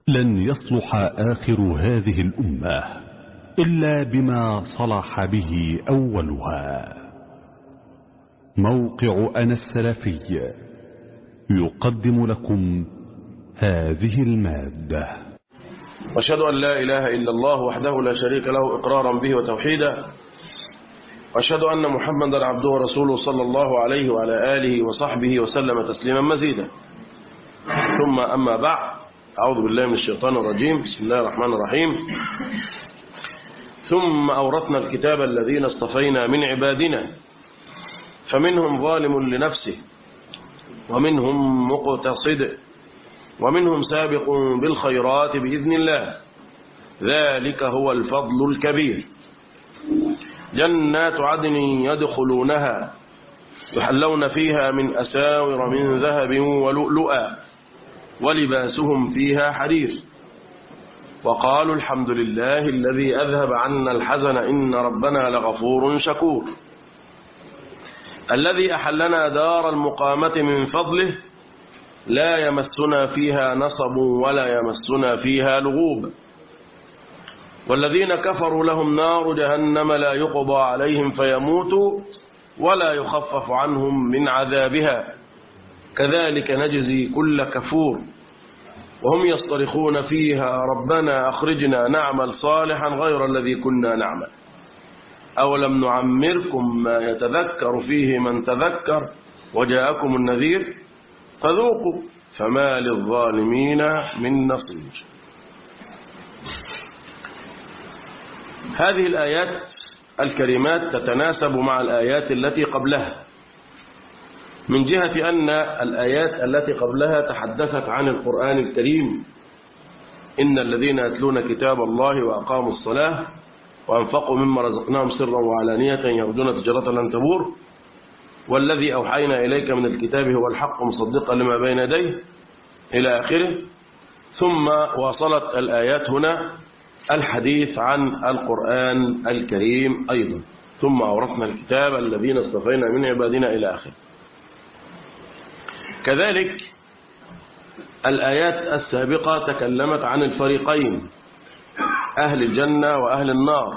لن يصلح آخر هذه الأمة إلا بما صلح به أولها موقع أنا السلفي يقدم لكم هذه المادة واشهد أن لا إله إلا الله وحده لا شريك له إقرارا به وتوحيدا واشهد أن محمدا عبده ورسوله صلى الله عليه وعلى آله وصحبه وسلم تسليما مزيدا ثم أما بعد أعوذ بالله من الشيطان الرجيم بسم الله الرحمن الرحيم ثم أورثنا الكتاب الذين اصطفينا من عبادنا فمنهم ظالم لنفسه ومنهم مقتصد ومنهم سابق بالخيرات بإذن الله ذلك هو الفضل الكبير جنات عدن يدخلونها يحلون فيها من أساور من ذهب ولؤلؤا ولباسهم فيها حرير وقالوا الحمد لله الذي أذهب عنا الحزن إن ربنا لغفور شكور الذي أحلنا دار المقامة من فضله لا يمسنا فيها نصب ولا يمسنا فيها لغوب والذين كفروا لهم نار جهنم لا يقضى عليهم فيموتوا ولا يخفف عنهم من عذابها كذلك نجزي كل كفور وهم يصطرخون فيها ربنا أخرجنا نعمل صالحا غير الذي كنا نعمل أولم نعمركم ما يتذكر فيه من تذكر وجاءكم النذير فذوقوا فما للظالمين من نصير هذه الآيات الكريمات تتناسب مع الآيات التي قبلها من جهة أن الآيات التي قبلها تحدثت عن القرآن الكريم إن الذين يتلون كتاب الله وأقاموا الصلاة وأنفقوا مما رزقناهم سرا وعلانية يرجون تجارة لن تبور والذي أوحينا إليك من الكتاب هو الحق مصدقا لما بين يديه إلى آخره ثم واصلت الآيات هنا الحديث عن القرآن الكريم أيضا ثم أورثنا الكتاب الذين اصطفينا من عبادنا إلى آخره كذلك الآيات السابقة تكلمت عن الفريقين أهل الجنة وأهل النار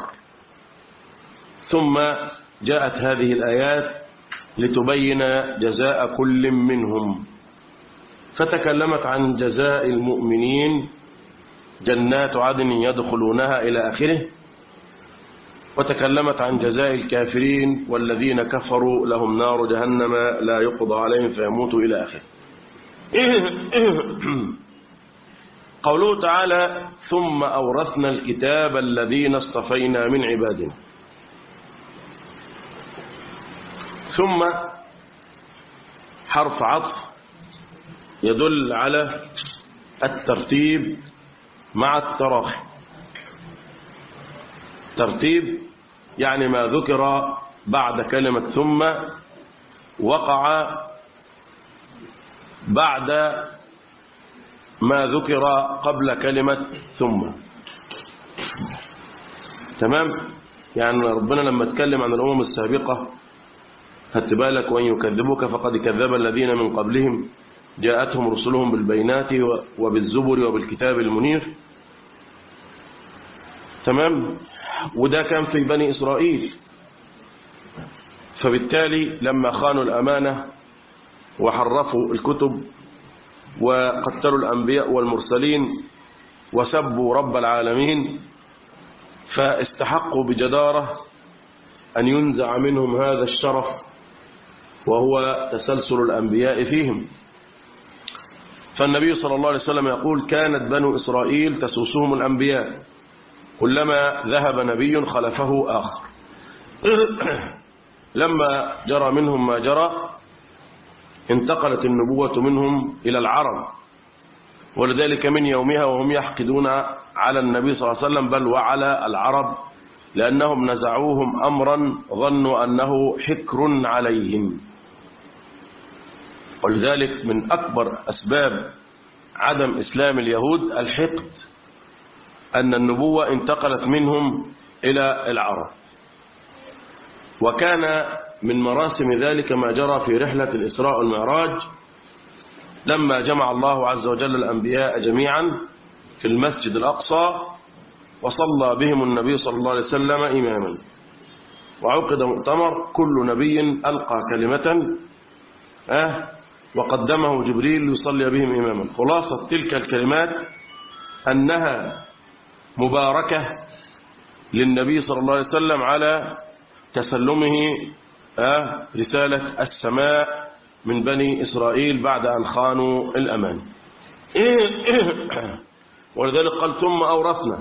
ثم جاءت هذه الآيات لتبين جزاء كل منهم فتكلمت عن جزاء المؤمنين جنات عدن يدخلونها إلى آخره وتكلمت عن جزاء الكافرين والذين كفروا لهم نار جهنم لا يقضى عليهم فيموتوا إلى آخره قوله تعالى ثم أورثنا الكتاب الذين اصطفينا من عبادنا ثم حرف عطف يدل على الترتيب مع التراخي ترتيب يعني ما ذكر بعد كلمة ثم وقع بعد ما ذكر قبل كلمة ثم تمام يعني ربنا لما اتكلم عن الأمم السابقة هات بالك وإن يكذبوك فقد كذب الذين من قبلهم جاءتهم رسلهم بالبينات وبالزبر وبالكتاب المنير تمام وده كان في بني إسرائيل فبالتالي لما خانوا الأمانة وحرفوا الكتب وقتلوا الأنبياء والمرسلين وسبوا رب العالمين فاستحقوا بجدارة أن ينزع منهم هذا الشرف وهو تسلسل الأنبياء فيهم فالنبي صلى الله عليه وسلم يقول كانت بنو إسرائيل تسوسهم الأنبياء كلما ذهب نبي خلفه آخر لما جرى منهم ما جرى انتقلت النبوة منهم إلى العرب ولذلك من يومها وهم يحقدون على النبي صلى الله عليه وسلم بل وعلى العرب لأنهم نزعوهم أمرا ظنوا أنه حكر عليهم ولذلك من أكبر أسباب عدم إسلام اليهود الحقد أن النبوة انتقلت منهم إلى العرب وكان من مراسم ذلك ما جرى في رحلة الإسراء والمعراج لما جمع الله عز وجل الأنبياء جميعا في المسجد الأقصى وصلى بهم النبي صلى الله عليه وسلم إماما وعقد مؤتمر كل نبي ألقى كلمة أه وقدمه جبريل ليصلي بهم إماما خلاصة تلك الكلمات أنها مباركة للنبي صلى الله عليه وسلم على تسلمه أه رسالة السماء من بني إسرائيل بعد أن خانوا الأمان ولذلك قال ثم أورثنا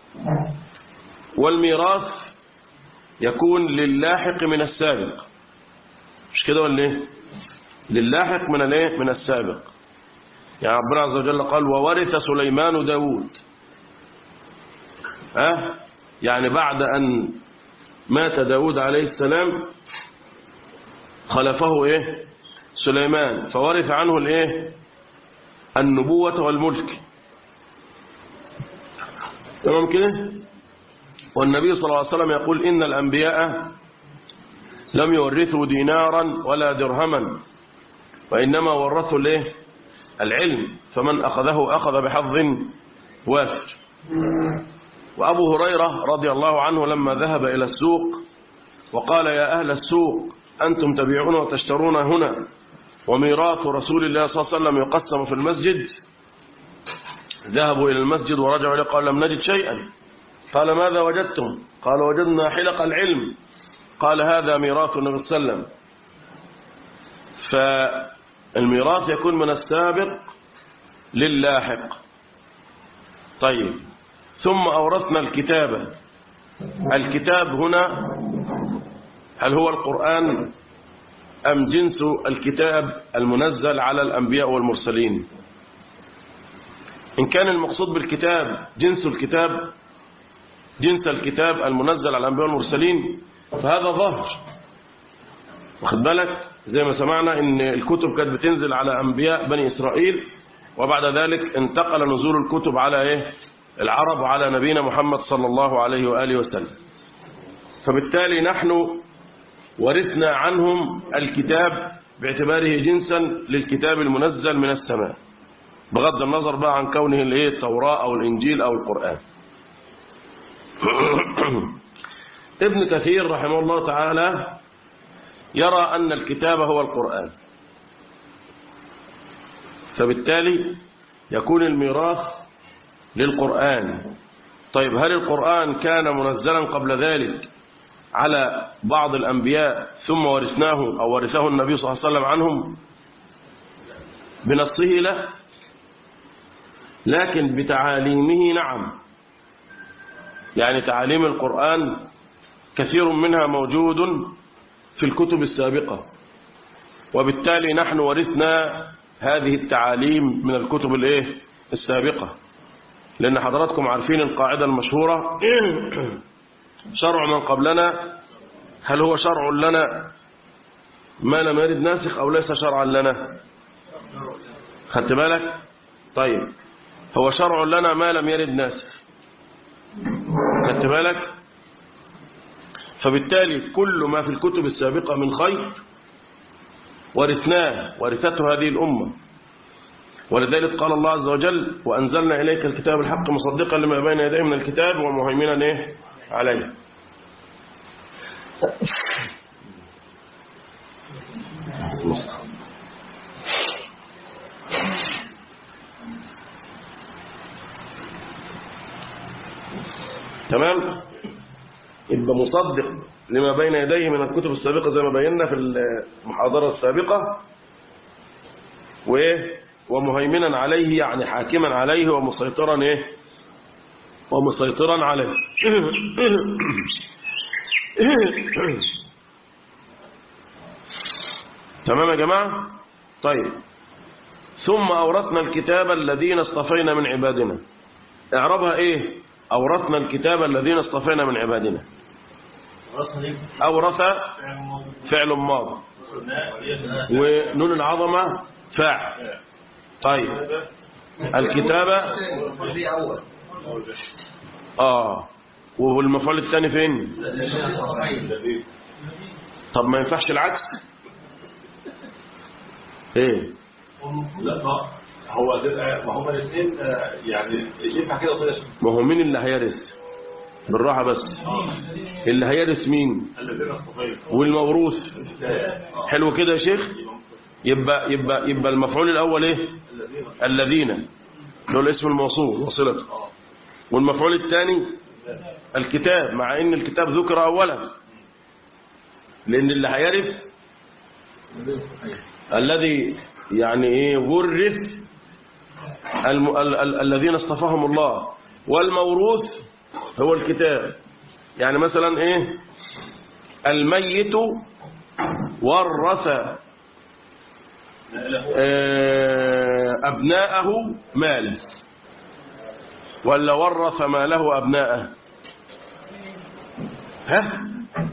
والميراث يكون للاحق من السابق مش كده ولا ايه للاحق من الايه من السابق يعني ربنا عز وجل قال وورث سليمان داود ها أه؟ يعني بعد أن مات داود عليه السلام خلفه ايه سليمان فورث عنه الايه النبوة والملك تمام كده والنبي صلى الله عليه وسلم يقول إن الأنبياء لم يورثوا دينارا ولا درهما وإنما ورثوا الايه العلم فمن أخذه أخذ بحظ وافر وأبو هريرة رضي الله عنه لما ذهب إلى السوق وقال يا أهل السوق أنتم تبيعون وتشترون هنا وميراث رسول الله صلى الله عليه وسلم يقسم في المسجد ذهبوا إلى المسجد ورجعوا إليه قال لم نجد شيئا قال ماذا وجدتم قال وجدنا حلق العلم قال هذا ميراث النبي صلى الله عليه وسلم فالميراث يكون من السابق للاحق طيب ثم أورثنا الكتابة الكتاب هنا هل هو القرآن أم جنس الكتاب المنزل على الأنبياء والمرسلين إن كان المقصود بالكتاب جنس الكتاب جنس الكتاب المنزل على الأنبياء والمرسلين فهذا ظاهر واخد بالك زي ما سمعنا ان الكتب كانت بتنزل على أنبياء بني إسرائيل وبعد ذلك انتقل نزول الكتب على إيه العرب وعلى نبينا محمد صلى الله عليه وآله وسلم فبالتالي نحن ورثنا عنهم الكتاب باعتباره جنسا للكتاب المنزل من السماء بغض النظر بقى عن كونه الايه التوراة أو الإنجيل أو القرآن ابن كثير رحمه الله تعالى يرى أن الكتاب هو القرآن فبالتالي يكون الميراث للقرآن طيب هل القرآن كان منزلا قبل ذلك على بعض الأنبياء ثم ورثناه أو ورثه النبي صلى الله عليه وسلم عنهم بنصه لا لكن بتعاليمه نعم يعني تعاليم القرآن كثير منها موجود في الكتب السابقة وبالتالي نحن ورثنا هذه التعاليم من الكتب الايه السابقة لأن حضراتكم عارفين القاعدة المشهورة شرع من قبلنا هل هو شرع لنا ما لم يرد ناسخ أو ليس شرعا لنا خدت بالك طيب هو شرع لنا ما لم يرد ناسخ خدت بالك فبالتالي كل ما في الكتب السابقة من خير ورثناه ورثته هذه الأمة ولذلك قال الله عز وجل وأنزلنا إليك الكتاب الحق مصدقا لما بين يديه من الكتاب ومهيمنا إيه عليه تمام يبقى مصدق لما بين يديه من الكتب السابقة زي ما بينا في المحاضرة السابقة وإيه ومهيمنا عليه يعني حاكما عليه ومسيطرا إيه ومسيطرا عليه تمام يا جماعة طيب ثم أورثنا الكتاب الذين اصطفينا من عبادنا اعربها ايه أورثنا الكتاب الذين اصطفينا من عبادنا أورث فعل ماض ونون العظمة فاعل طيب الكتابة اه والمفعول الثاني فين طب ما ينفعش العكس ايه هو تبقى ما هما الاثنين آه، يعني ينفع كده وكده عشان- ما هو مين اللي هيرث بالراحة بس اللي هيرث مين الذين اصطفينا والموروث آه. حلو كده يا شيخ يبقى يبقى يبقى المفعول الاول ايه الذين الذين اللي هو الاسم الموصول وصلته والمفعول الثاني الكتاب مع ان الكتاب ذكر اولا لان اللي هيرث الذي يعني ايه ورث الم... ال... ال... الذين اصطفاهم الله والموروث هو الكتاب يعني مثلا ايه الميت ورث آه، أبناءه مال ولا ورث ماله أبناءه ها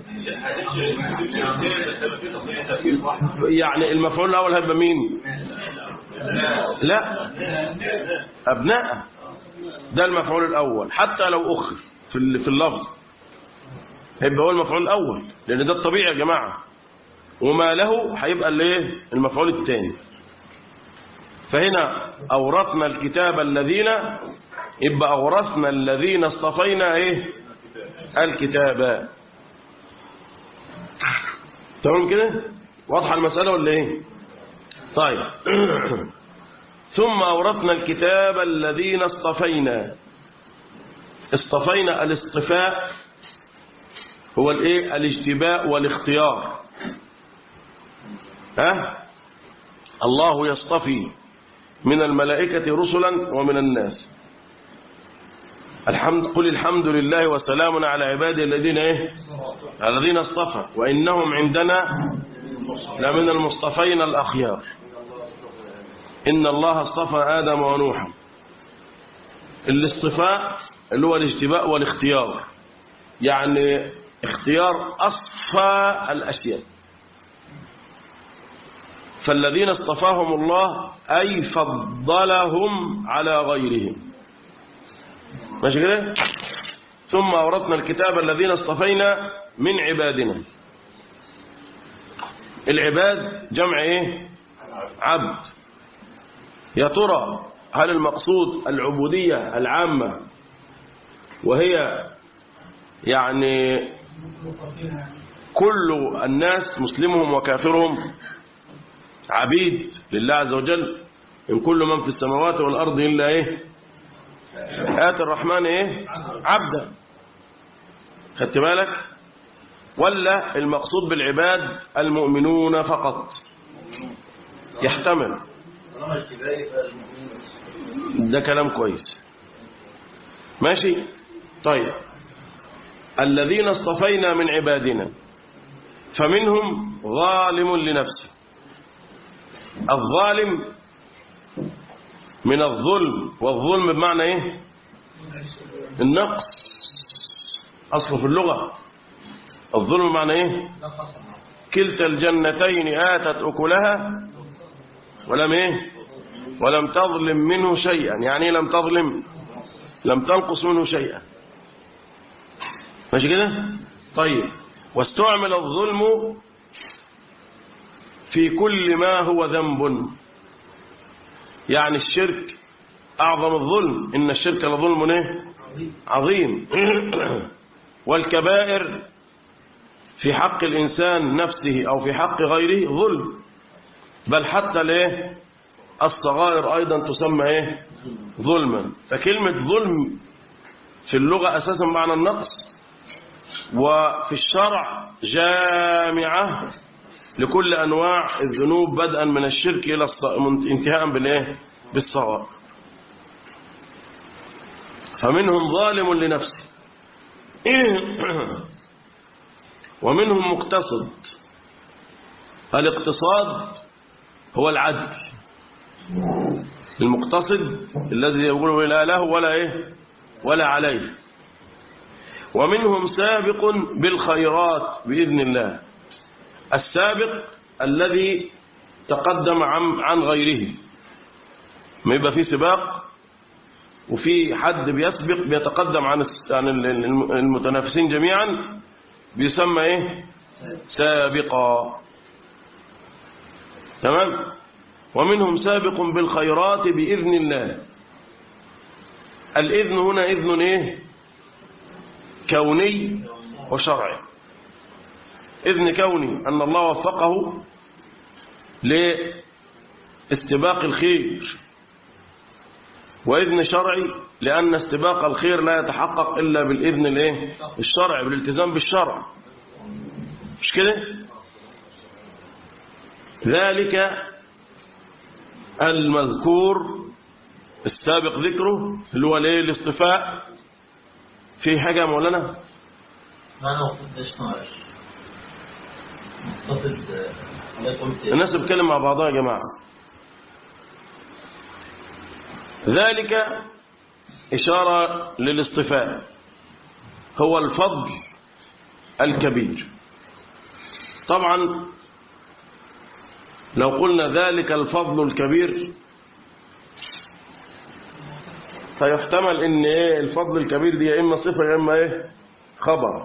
يعني المفعول الأول هيبقى مين لا أبناءه ده المفعول الأول حتى لو أخر في ال- في اللفظ هيبقى هو المفعول الأول لأن ده الطبيعي يا جماعة وما له هيبقى الايه المفعول الثاني فهنا أورثنا الكتاب الذين يبقى أورثنا الذين اصطفينا ايه الكتاب تمام كده واضحة المسألة ولا ايه طيب ثم أورثنا الكتاب الذين اصطفينا اصطفينا الاصطفاء هو الايه الاجتباء والاختيار ها الله يصطفي من الملائكة رسلا ومن الناس الحمد قل الحمد لله وسلام على عباده الذين ايه الذين اصطفى وإنهم عندنا لمن المصطفين الأخيار إن الله اصطفى آدم ونوحا الاصطفاء اللي هو الاجتباء والاختيار يعني اختيار أصفى الأشياء فالذين اصطفاهم الله أي فضلهم على غيرهم ماشي كده ثم أورثنا الكتاب الذين اصطفينا من عبادنا العباد جمع ايه عبد يا ترى هل المقصود العبودية العامة وهي يعني كل الناس مسلمهم وكافرهم عبيد لله عز وجل إن كل من في السماوات والأرض إلا إيه آت الرحمن إيه عبدا خدت بالك ولا المقصود بالعباد المؤمنون فقط يحتمل ده كلام كويس ماشي طيب الذين اصطفينا من عبادنا فمنهم ظالم لنفسه الظالم من الظلم والظلم بمعنى ايه النقص اصله في اللغة الظلم بمعنى ايه كلتا الجنتين آتت أكلها ولم ايه ولم تظلم منه شيئا يعني ايه لم تظلم لم تنقص منه شيئا ماشي كده طيب واستعمل الظلم في كل ما هو ذنب يعني الشرك أعظم الظلم إن الشرك لظلم إيه؟ عظيم والكبائر في حق الإنسان نفسه أو في حق غيره ظلم بل حتى ليه الصغائر أيضا تسمى إيه ظلما فكلمة ظلم في اللغة أساسا معنى النقص وفي الشرع جامعة لكل أنواع الذنوب بدءا من الشرك إلى الص- من- انتهاء بالإيه بالصغائر فمنهم ظالم لنفسه ومنهم مقتصد الاقتصاد هو العدل المقتصد الذي يقول لا له ولا ايه ولا عليه ومنهم سابق بالخيرات بإذن الله السابق الذي تقدم عن عن غيره ما يبقى في سباق وفي حد بيسبق بيتقدم عن الس- عن ال- ال- المتنافسين جميعا بيسمى ايه سابقا تمام ومنهم سابق بالخيرات بإذن الله الإذن هنا إذن إيه كوني وشرعي إذن كوني أن الله وفقه لاستباق الخير وإذن شرعي لأن استباق الخير لا يتحقق إلا بالإذن الايه الشرعي بالالتزام بالشرع مش كده ذلك المذكور السابق ذكره اللي هو الايه الاصطفاء في حاجة يا مولانا معنى وقت تشمع مقتصد على قلت الناس بتتكلم مع بعضها يا جماعة ذلك إشارة للاصطفاء هو الفضل الكبير طبعا لو قلنا ذلك الفضل الكبير فيحتمل ان ايه الفضل الكبير دي يا اما صفه يا اما ايه خبر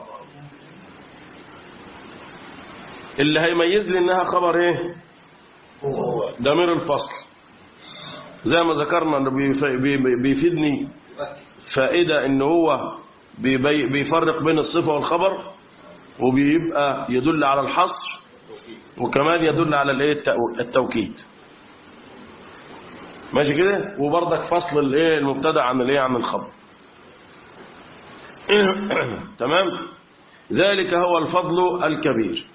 اللي هيميز لي انها خبر ايه ضمير الفصل زي ما ذكرنا انه بيف- بي- بي- بيفيدني فائده ان هو بيبي- بيفرق بين الصفه والخبر وبيبقى يدل على الحصر وكمان يدل على الايه التأو- التوكيد ماشي كده وبرضك فصل الايه المبتدا عن الايه عن الخبر تمام ذلك هو الفضل الكبير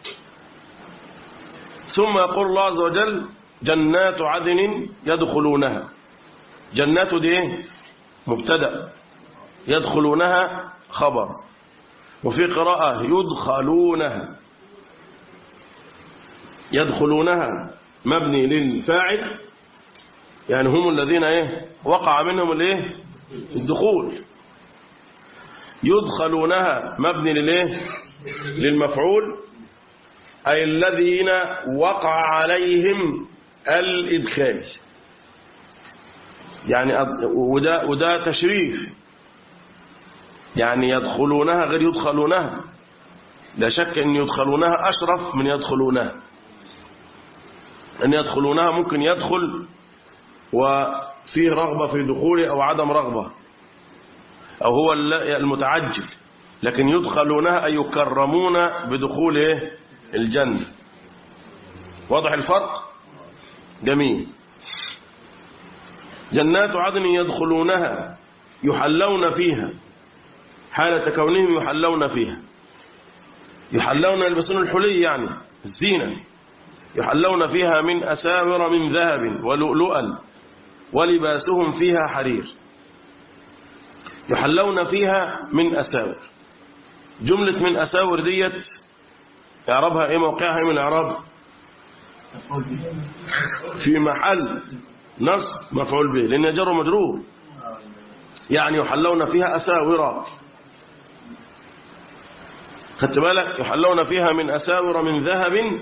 ثم يقول الله عز وجل جنات عدن يدخلونها جنات دي ايه مبتدا يدخلونها خبر وفي قراءة يدخلونها يدخلونها مبني للفاعل يعني هم الذين ايه وقع منهم الايه الدخول يدخلونها مبني للايه للمفعول أي الذين وقع عليهم الإدخال يعني أد- وده, وده تشريف يعني يدخلونها غير يدخلونها لا شك أن يدخلونها أشرف من يدخلونها أن يدخلونها ممكن يدخل وفيه رغبة في دخوله أو عدم رغبة أو هو الل- المتعجل لكن يدخلونها أي يكرمون بدخول إيه؟ الجنة واضح الفرق جميل جنات عدن يدخلونها يحلون فيها حالة كونهم يحلون فيها يحلون يلبسون الحلي يعني الزينة يحلون فيها من أساور من ذهب ولؤلؤا ولباسهم فيها حرير يحلون فيها من أساور جملة من أساور ديت إعرابها إيه موقعها إيه من الإعراب في محل نصب مفعول به لأن جر مجرور يعني يحلون فيها أساور خدت بالك يحلون فيها من أساور من ذهب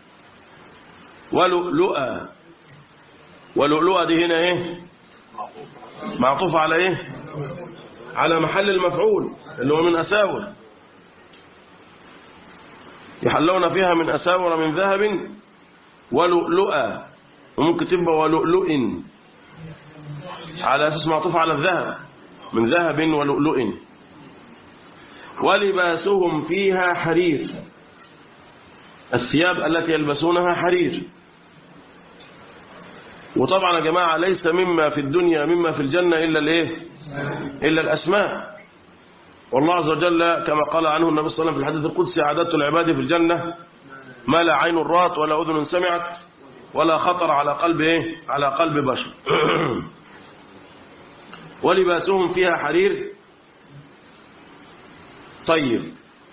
ولؤلؤا ولؤلؤا دي هنا ايه معطوفة على ايه على محل المفعول اللي هو من أساور يحلون فيها من أساور من ذهب ولؤلؤا وممكن تبقى ولؤلؤ على أساس معطوف على الذهب من ذهب ولؤلؤ ولباسهم فيها حرير الثياب التي يلبسونها حرير وطبعا يا جماعة ليس مما في الدنيا مما في الجنة إلا الإيه إلا الأسماء والله عز وجل كما قال عنه النبي صلى الله عليه وسلم في الحديث القدسي عددت العباد في الجنة ما لا عين رات ولا أذن سمعت ولا خطر على قلب إيه على قلب بشر ولباسهم فيها حرير طيب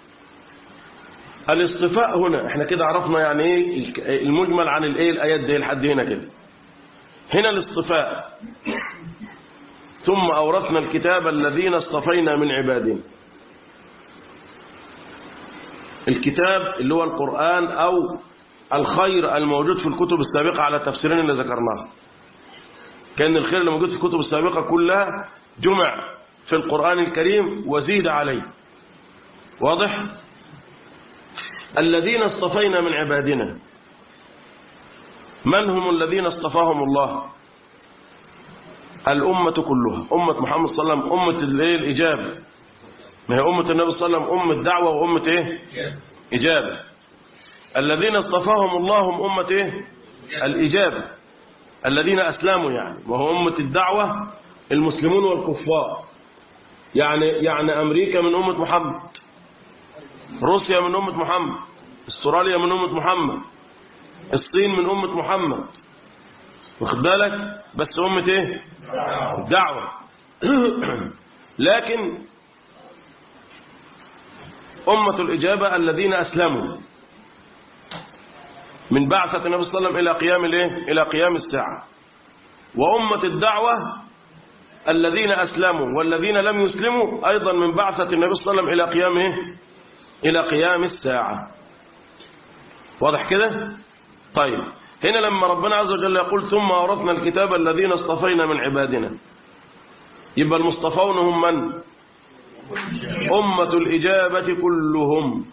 الاصطفاء هنا احنا كده عرفنا يعني ايه المجمل عن الايه الايات دي لحد هنا كده هنا الاصطفاء ثم أورثنا الكتاب الذين اصطفينا من عبادنا الكتاب اللي هو القرآن أو الخير الموجود في الكتب السابقة على تفسيرين اللي ذكرناه كان الخير اللي موجود في الكتب السابقة كلها جمع في القرآن الكريم وزيد عليه واضح الذين اصطفينا من عبادنا من هم الذين اصطفاهم الله الأمة كلها أمة محمد صلى الله عليه وسلم أمة الايه الإجابة ما هي أمة النبي صلى الله عليه وسلم أمة دعوة وأمة إيه إجابة الذين اصطفاهم الله هم أمة إيه الإجابة الذين أسلموا يعني وهو أمة الدعوة المسلمون والكفار يعني يعني أمريكا من أمة محمد روسيا من أمة محمد استراليا من أمة محمد الصين من أمة محمد واخد بالك بس أمة إيه الدعوة لكن أمة الإجابة الذين أسلموا من بعثة النبي صلى الله عليه وسلم إلى قيام الإيه؟ إلى قيام الساعة وأمة الدعوة الذين أسلموا والذين لم يسلموا أيضا من بعثة النبي صلى الله عليه وسلم إلى قيام إيه؟ إلى قيام الساعة واضح كده طيب هنا لما ربنا عز وجل يقول ثم أورثنا الكتاب الذين اصطفينا من عبادنا يبقى المصطفون هم من أمة الإجابة كلهم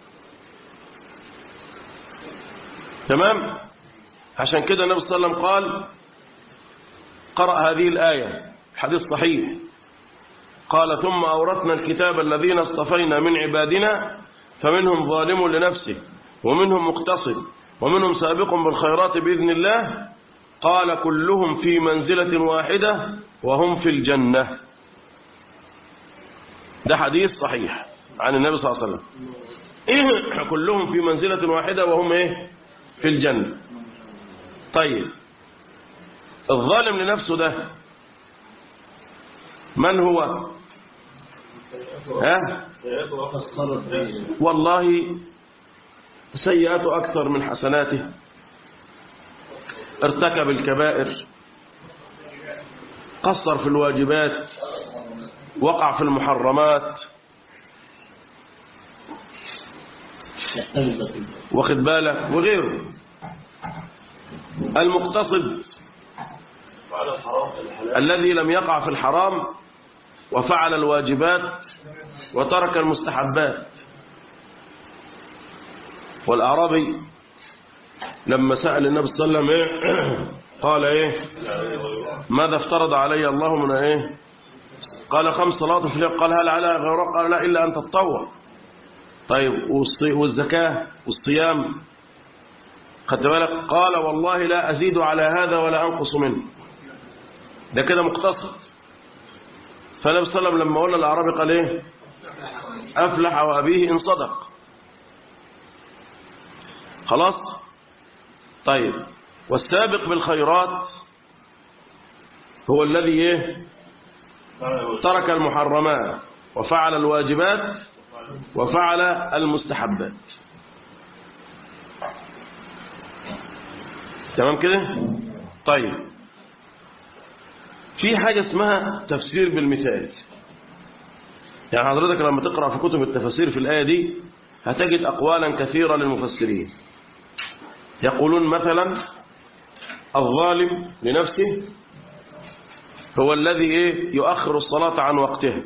تمام عشان كده النبي صلى الله عليه وسلم قال قرأ هذه الآية حديث صحيح قال ثم أورثنا الكتاب الذين اصطفينا من عبادنا فمنهم ظالم لنفسه ومنهم مقتصد ومنهم سابق بالخيرات بإذن الله قال كلهم في منزلة واحدة وهم في الجنة ده حديث صحيح عن النبي صلى الله عليه وسلم إيه كلهم في منزلة واحدة وهم إيه في الجنة طيب الظالم لنفسه ده من هو ها والله سيئاته أكثر من حسناته ارتكب الكبائر قصر في الواجبات وقع في المحرمات واخد بالك وغيره المقتصد الذي لم يقع في الحرام وفعل الواجبات وترك المستحبات والأعرابي لما سأل النبي صلى الله عليه وسلم إيه؟ قال إيه ماذا افترض علي الله من إيه قال خمس صلوات في اليوم قال هل على غيره قال لا إلا أن تتطوع طيب والصي- والزكاة والصيام خدت بالك قال والله لا أزيد على هذا ولا أنقص منه ده كده مقتصد فالنبي صلى الله عليه وسلم لما قلنا الأعرابي قال إيه أفلح وأبيه إن صدق خلاص طيب والسابق بالخيرات هو الذي إيه ترك المحرمات وفعل الواجبات وفعل المستحبات تمام كده طيب في حاجة اسمها تفسير بالمثال يعني حضرتك لما تقرأ في كتب التفسير في الآية دي هتجد أقوالا كثيرة للمفسرين يقولون مثلا الظالم لنفسه هو الذي إيه يؤخر الصلاة عن وقتها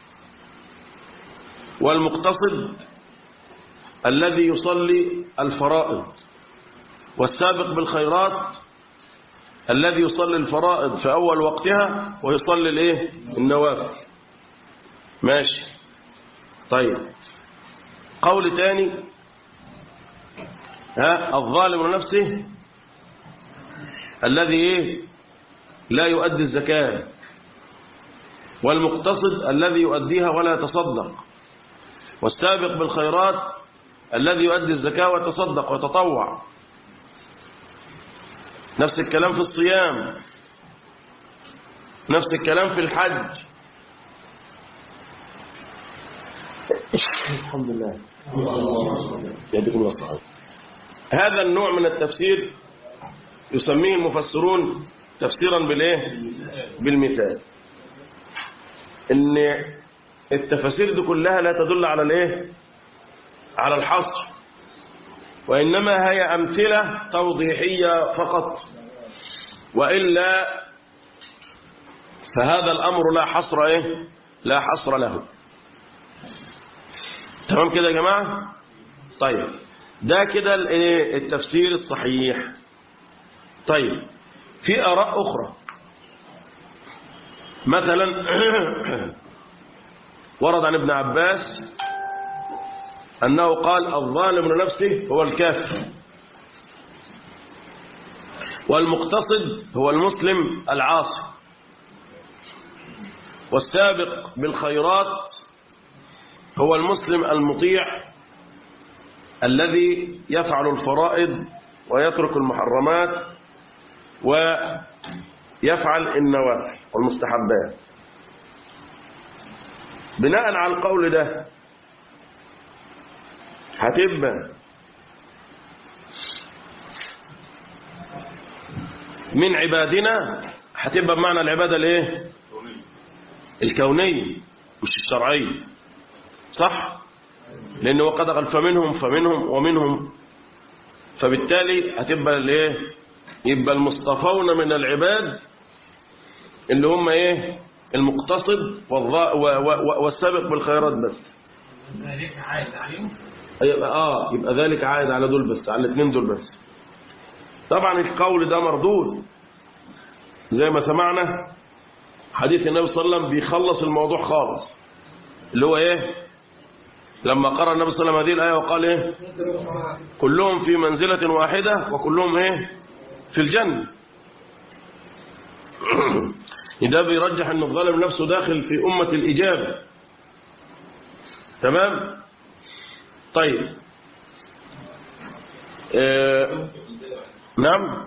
والمقتصد الذي يصلي الفرائض والسابق بالخيرات الذي يصلي الفرائض في أول وقتها ويصلي الايه النوافل ماشي طيب قول تاني ها الظالم لنفسه الذي ايه لا يؤدي الزكاة والمقتصد الذي يؤديها ولا يتصدق والسابق بالخيرات الذي يؤدي الزكاة ويتصدق ويتطوع نفس الكلام في الصيام نفس الكلام في الحج الحمد لله يهديكم الله الصحابة هذا النوع من التفسير يسميه المفسرون تفسيرا بالايه بالمثال ان التفاسير دي كلها لا تدل على الايه على الحصر وانما هي امثله توضيحيه فقط والا فهذا الامر لا حصر ايه لا حصر له تمام كده يا جماعه طيب ده كده الايه التفسير الصحيح طيب في آراء أخرى مثلا ورد عن ابن عباس أنه قال الظالم لنفسه هو الكافر والمقتصد هو المسلم العاصي والسابق بالخيرات هو المسلم المطيع الذي يفعل الفرائض ويترك المحرمات ويفعل النوافل والمستحبات بناء على القول ده هتبقى من عبادنا هتبقى بمعنى العبادة الايه الكونية مش الشرعية صح لأنه وقد قال فمنهم فمنهم ومنهم فبالتالي هتبقى الايه يبقى المصطفون من العباد اللي هم ايه المقتصد والض- و- و- والسابق بالخيرات بس ذلك عائد عليهم يبقى اه يبقى ذلك عائد على دول بس على الاثنين دول بس طبعا القول ده مردود زي ما سمعنا حديث النبي صلى الله عليه وسلم بيخلص الموضوع خالص اللي هو ايه لما قرأ النبي صلى الله عليه وسلم هذه الآية وقال ايه كلهم في منزلة واحدة وكلهم ايه في الجنة ده بيرجح ان الظالم نفسه داخل في أمة الإجابة تمام طيب آه نعم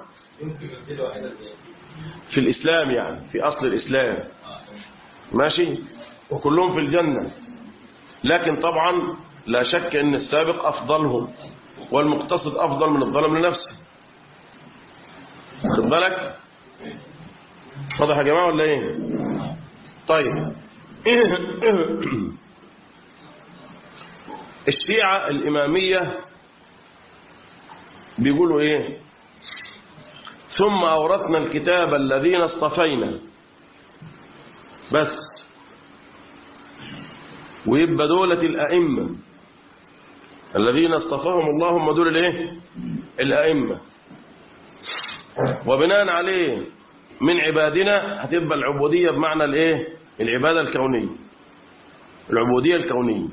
في الإسلام يعني في أصل الإسلام ماشي وكلهم في الجنة لكن طبعا لا شك أن السابق أفضلهم والمقتصد أفضل من الظلم لنفسه خد بالك واضح يا جماعة ولا ايه طيب الشيعة الإمامية بيقولوا ايه ثم أورثنا الكتاب الذين اصطفينا بس ويبقى دولة الأئمة الذين اصطفاهم الله هم دول الايه الأئمة وبناء عليه من عبادنا هتبقى العبودية بمعنى الايه العبادة الكونية العبودية الكونية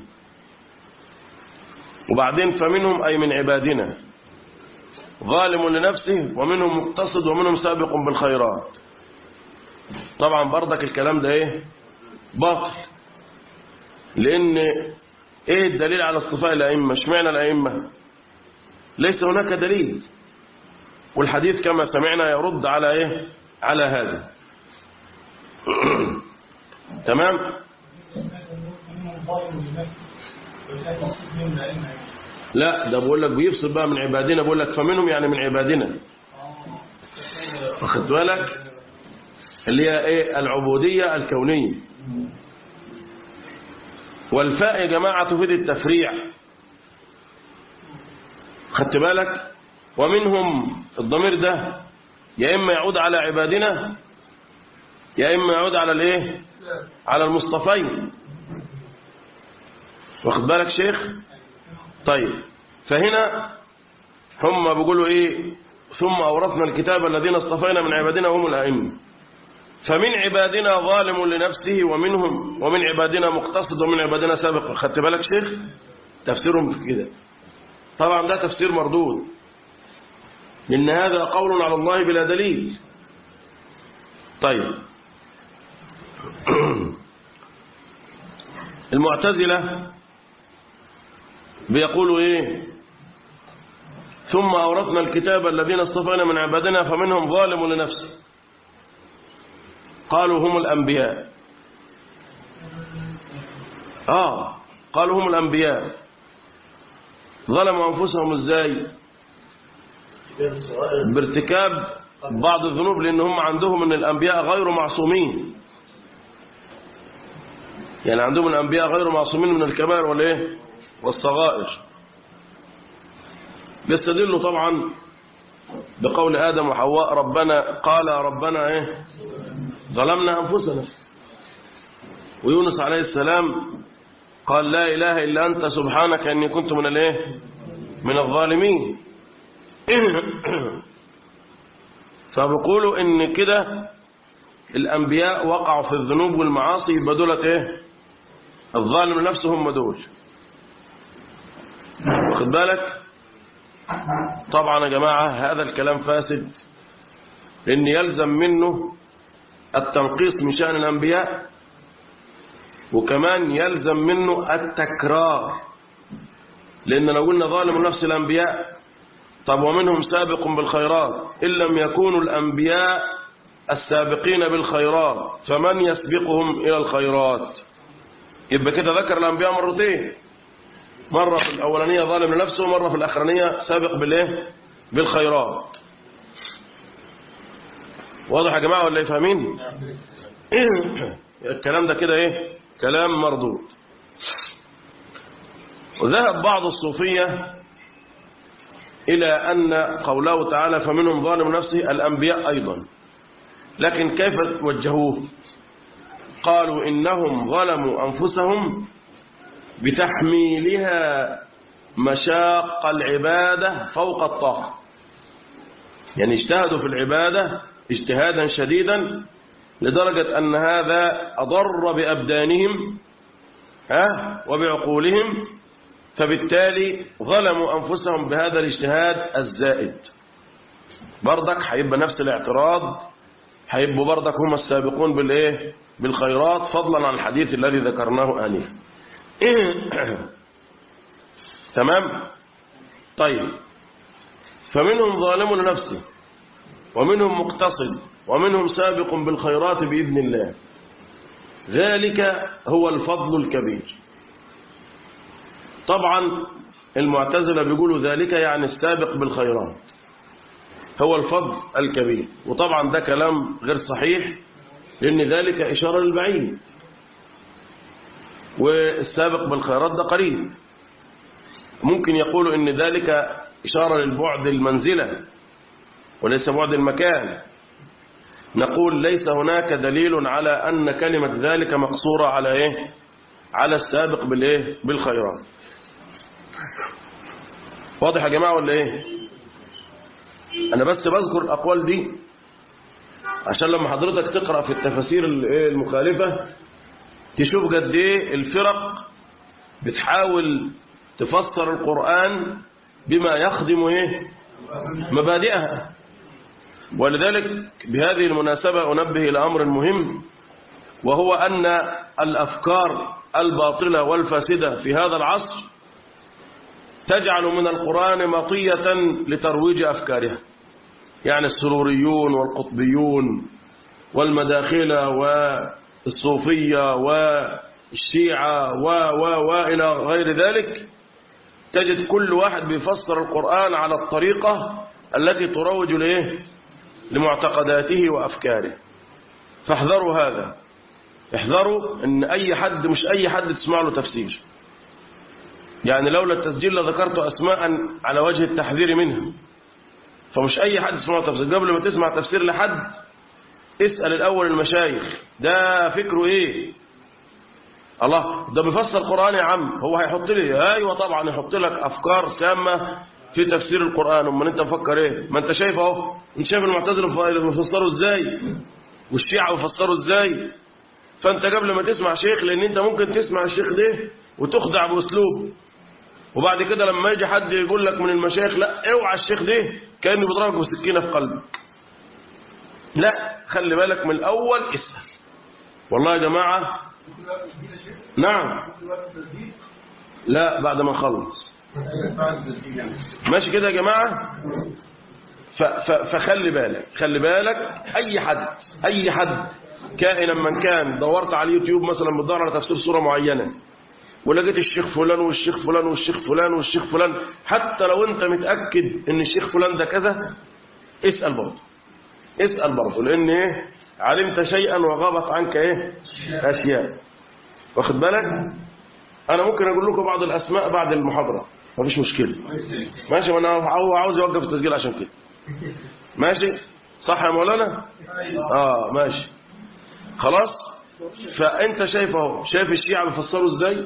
وبعدين فمنهم أي من عبادنا ظالم لنفسه ومنهم مقتصد ومنهم سابق بالخيرات طبعا برضك الكلام ده ايه باطل لان ايه الدليل على اصطفاء الائمه اشمعنى الائمه ليس هناك دليل والحديث كما سمعنا يرد على ايه على هذا تمام لا ده بقول لك بيفصل بقى من عبادنا بقول لك فمنهم يعني من عبادنا واخد بالك اللي هي ايه العبودية الكونية والفاء يا جماعة تفيد التفريع خدت بالك ومنهم الضمير ده يا إما يعود على عبادنا يا إما يعود على الايه على المصطفين واخد بالك شيخ طيب فهنا هم بيقولوا ايه ثم أورثنا الكتاب الذين اصطفينا من عبادنا هم الأئمة فمن عبادنا ظالم لنفسه ومنهم ومن عبادنا مقتصد ومن عبادنا سابق خدت بالك شيخ تفسيرهم كده طبعا ده تفسير مردود لأن هذا قول على الله بلا دليل طيب المعتزلة بيقولوا ايه ثم أورثنا الكتاب الذين اصطفينا من عبادنا فمنهم ظالم لنفسه قالوا هم الأنبياء آه قالوا هم الأنبياء ظلموا أنفسهم إزاي بارتكاب بعض الذنوب لأن هم عندهم من الأنبياء غير معصومين يعني عندهم الأنبياء غير معصومين من الكبائر والإيه والصغائر بيستدلوا طبعا بقول آدم وحواء ربنا قال ربنا إيه ظلمنا أنفسنا ويونس عليه السلام قال لا إله إلا أنت سبحانك أني كنت من الإيه من الظالمين فبيقولوا ان كده الانبياء وقعوا في الذنوب والمعاصي يبقى دولت ايه الظالم نفسه هم دول واخد بالك طبعا يا جماعة هذا الكلام فاسد لأن يلزم منه التنقيص من شأن الأنبياء وكمان يلزم منه التكرار لأن لو قلنا ظالم نفس الأنبياء طب ومنهم سابق بالخيرات إن لم يكونوا الأنبياء السابقين بالخيرات فمن يسبقهم إلى الخيرات يبقى كده ذكر الأنبياء مرتين مرة في الأولانية ظالم لنفسه ومرة في الأخرانية سابق بالإيه بالخيرات واضح يا جماعة ولا يفهمين الكلام ده كده إيه كلام مردود وذهب بعض الصوفية إلى أن قوله تعالى فمنهم ظالم نفسه الأنبياء أيضا لكن كيف وجهوه قالوا إنهم ظلموا أنفسهم بتحميلها مشاق العبادة فوق الطاقة يعني اجتهدوا في العبادة اجتهادا شديدا لدرجة أن هذا أضر بأبدانهم ها وبعقولهم فبالتالي ظلموا أنفسهم بهذا الاجتهاد الزائد بردك هيبقى نفس الاعتراض هيبقوا بردك هم السابقون بالإيه بالخيرات فضلا عن الحديث الذي ذكرناه آنفا تمام طيب فمنهم ظالم لنفسه ومنهم مقتصد ومنهم سابق بالخيرات بإذن الله ذلك هو الفضل الكبير طبعا المعتزلة بيقولوا ذلك يعني السابق بالخيرات هو الفضل الكبير وطبعا ده كلام غير صحيح لأن ذلك إشارة للبعيد والسابق بالخيرات ده قريب ممكن يقولوا ان ذلك إشارة للبعد المنزلة وليس بعد المكان نقول ليس هناك دليل على أن كلمة ذلك مقصورة على إيه على السابق بالإيه بالخيرات واضح يا جماعة ولا إيه أنا بس بذكر الأقوال دي عشان لما حضرتك تقرأ في التفاسير المخالفة تشوف قد ايه الفرق بتحاول تفسر القرآن بما يخدم ايه مبادئها ولذلك بهذه المناسبة أنبه إلى أمر مهم وهو أن الأفكار الباطلة والفاسدة في هذا العصر تجعل من القرآن مطية لترويج أفكارها يعني السروريون والقطبيون والمداخلة والصوفية والشيعة و و وإلى غير ذلك تجد كل واحد بيفسر القرآن على الطريقة التي تروج لإيه لمعتقداته وأفكاره فاحذروا هذا احذروا ان اي حد مش اي حد تسمع له تفسير يعني لولا التسجيل لذكرت اسماء على وجه التحذير منها فمش اي حد تسمع له تفسير قبل ما تسمع تفسير لحد اسأل الاول المشايخ ده فكره ايه الله ده بيفسر القرآن يا عم هو هيحط لي ايوه طبعا يحط لك افكار سامة في تفسير القرآن امال انت مفكر ايه ما انت شايف اهو انت شايف المعتزله بيفسروا ازاي والشيعة بيفسروا ازاي فانت قبل ما تسمع شيخ لان انت ممكن تسمع الشيخ ده وتخدع باسلوب وبعد كده لما يجي حد يقول لك من المشايخ لا اوعى الشيخ ده كانه بيضربك بسكينه في قلبك لا خلي بالك من الاول اسال والله يا جماعه نعم لا بعد ما نخلص ماشي كده يا جماعه ف ف فخلي بالك خلي بالك اي حد اي حد كائنا من كان دورت على اليوتيوب مثلا بتدور على تفسير سورة معينة ولقيت الشيخ فلان والشيخ فلان والشيخ فلان والشيخ فلان حتى لو انت متأكد ان الشيخ فلان ده كذا اسأل برضه اسأل برضه لان ايه علمت شيئا وغابت عنك ايه اشياء واخد بالك انا ممكن اقول لكم بعض الاسماء بعد المحاضرة مفيش مشكلة ماشي وانا هو عاوز يوقف التسجيل عشان كده ماشي صح يا مولانا اه ماشي خلاص فانت شايف اهو شايف الشيعة بيفسروا ازاي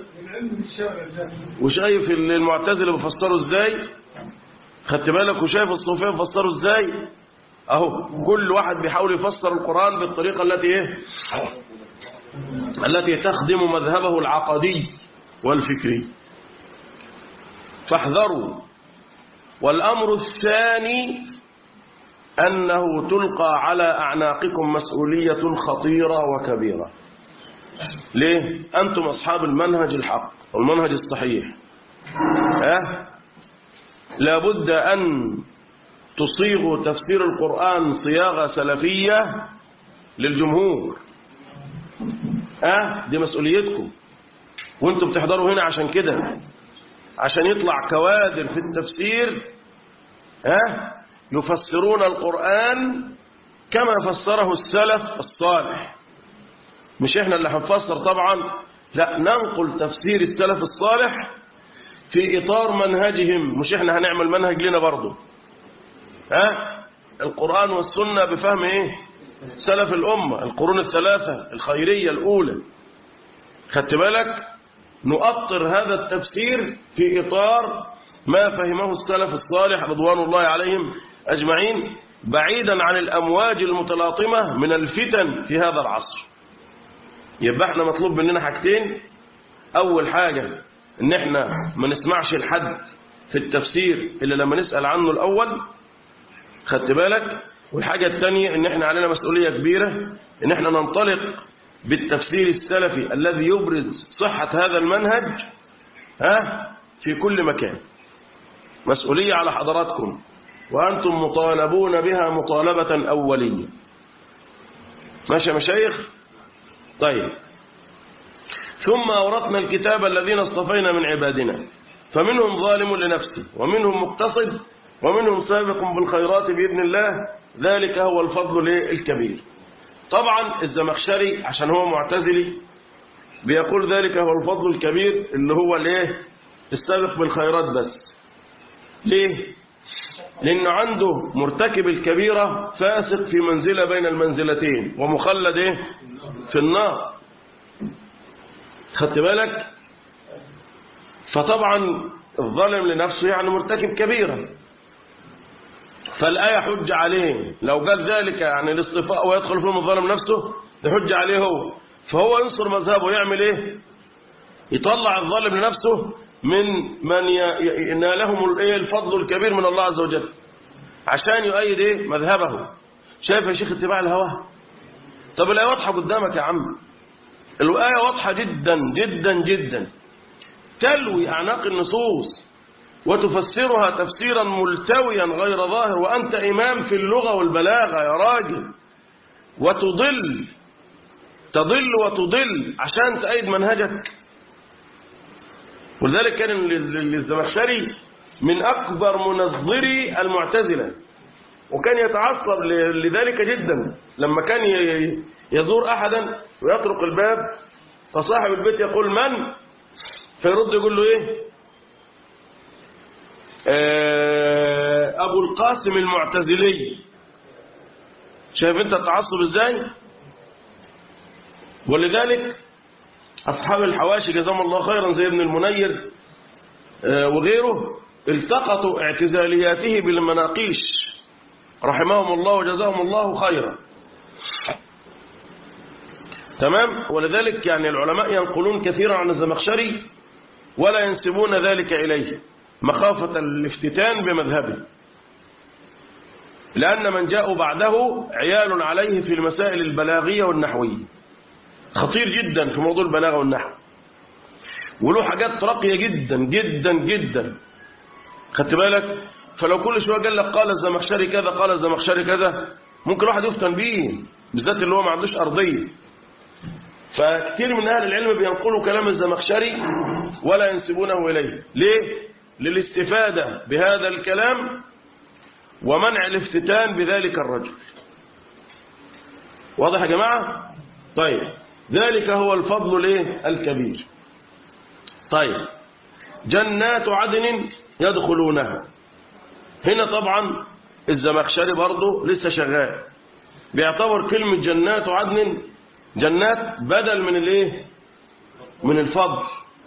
وشايف المعتزله بيفسروا ازاي خدت بالك وشايف الصوفيه بيفسروا ازاي اهو كل واحد بيحاول يفسر القرآن بالطريقة التي ايه التي تخدم مذهبه العقدي والفكري فاحذروا والأمر الثاني أنه تلقى على أعناقكم مسؤولية خطيرة وكبيرة ليه؟ أنتم أصحاب المنهج الحق والمنهج الصحيح أه؟ لابد أن تصيغوا تفسير القرآن صياغة سلفية للجمهور أه؟ دي مسؤوليتكم وانتم بتحضروا هنا عشان كده عشان يطلع كوادر في التفسير أه؟ يفسرون القرآن كما فسره السلف الصالح مش احنا اللي هنفسر طبعا لا ننقل تفسير السلف الصالح في إطار منهجهم مش احنا هنعمل منهج لنا برضه ها القرآن والسنة بفهم ايه سلف الأمة القرون الثلاثة الخيرية الأولى خدت بالك نؤطر هذا التفسير في إطار ما فهمه السلف الصالح رضوان الله عليهم أجمعين بعيدا عن الأمواج المتلاطمة من الفتن في هذا العصر يبقى احنا مطلوب مننا حاجتين أول حاجة ان احنا ما نسمعش الحد في التفسير إلا لما نسأل عنه الأول خدت بالك والحاجة الثانية ان احنا علينا مسؤولية كبيرة ان احنا ننطلق بالتفسير السلفي الذي يبرز صحة هذا المنهج ها في كل مكان مسؤولية على حضراتكم وأنتم مطالبون بها مطالبة أولية ماشي يا مشايخ طيب ثم أورثنا الكتاب الذين اصطفينا من عبادنا فمنهم ظالم لنفسه ومنهم مقتصد ومنهم سابق بالخيرات بإذن الله ذلك هو الفضل الكبير طبعا الزمخشري عشان هو معتزلي بيقول ذلك هو الفضل الكبير اللي هو الايه السابق بالخيرات بس ليه لانه عنده مرتكب الكبيرة فاسق في منزلة بين المنزلتين ومخلد ايه في النار خدت بالك فطبعا الظالم لنفسه يعني مرتكب كبيرة فالآية حج عليه لو قال ذلك يعني الاصطفاء ويدخل فيهم الظالم نفسه ده حج عليه هو فهو ينصر مذهبه يعمل ايه يطلع الظالم لنفسه من من ينالهم الايه الفضل الكبير من الله عز وجل عشان يؤيد ايه مذهبه شايف يا شيخ اتباع الهوى طب الآية واضحة قدامك يا عم الآية واضحة جدا جدا جدا تلوي أعناق النصوص وتفسرها تفسيرا ملتويا غير ظاهر وأنت إمام في اللغة والبلاغة يا راجل وتضل تضل وتضل عشان تأيد منهجك ولذلك كان للزمخشري من أكبر منظري المعتزلة وكان يتعصب لذلك جدا لما كان يزور أحدا ويطرق الباب فصاحب البيت يقول من فيرد يقول له إيه أبو القاسم المعتزلي شايف أنت التعصب إزاي ولذلك أصحاب الحواشي جزاهم الله خيرا زي ابن المنير وغيره التقطوا اعتزالياته بالمناقيش رحمهم الله وجزاهم الله خيرا تمام ولذلك يعني العلماء ينقلون كثيرا عن الزمخشري ولا ينسبون ذلك إليه مخافة الافتتان بمذهبه لأن من جاءوا بعده عيال عليه في المسائل البلاغية والنحوية خطير جدا في موضوع البلاغة والنحو وله حاجات راقية جدا جدا جدا خدت بالك فلو كل شوية قال لك قال الزمخشري كذا قال الزمخشري كذا ممكن واحد يفتن بيه بالذات اللي هو ما عندوش أرضية فكثير من أهل العلم بينقلوا كلام الزمخشري ولا ينسبونه إليه ليه؟ للاستفادة بهذا الكلام ومنع الافتتان بذلك الرجل واضح يا جماعة؟ طيب ذلك هو الفضل ليه؟ الكبير طيب جنات عدن يدخلونها هنا طبعا الزمخشري برضه لسه شغال بيعتبر كلمة جنات عدن جنات بدل من الايه من الفضل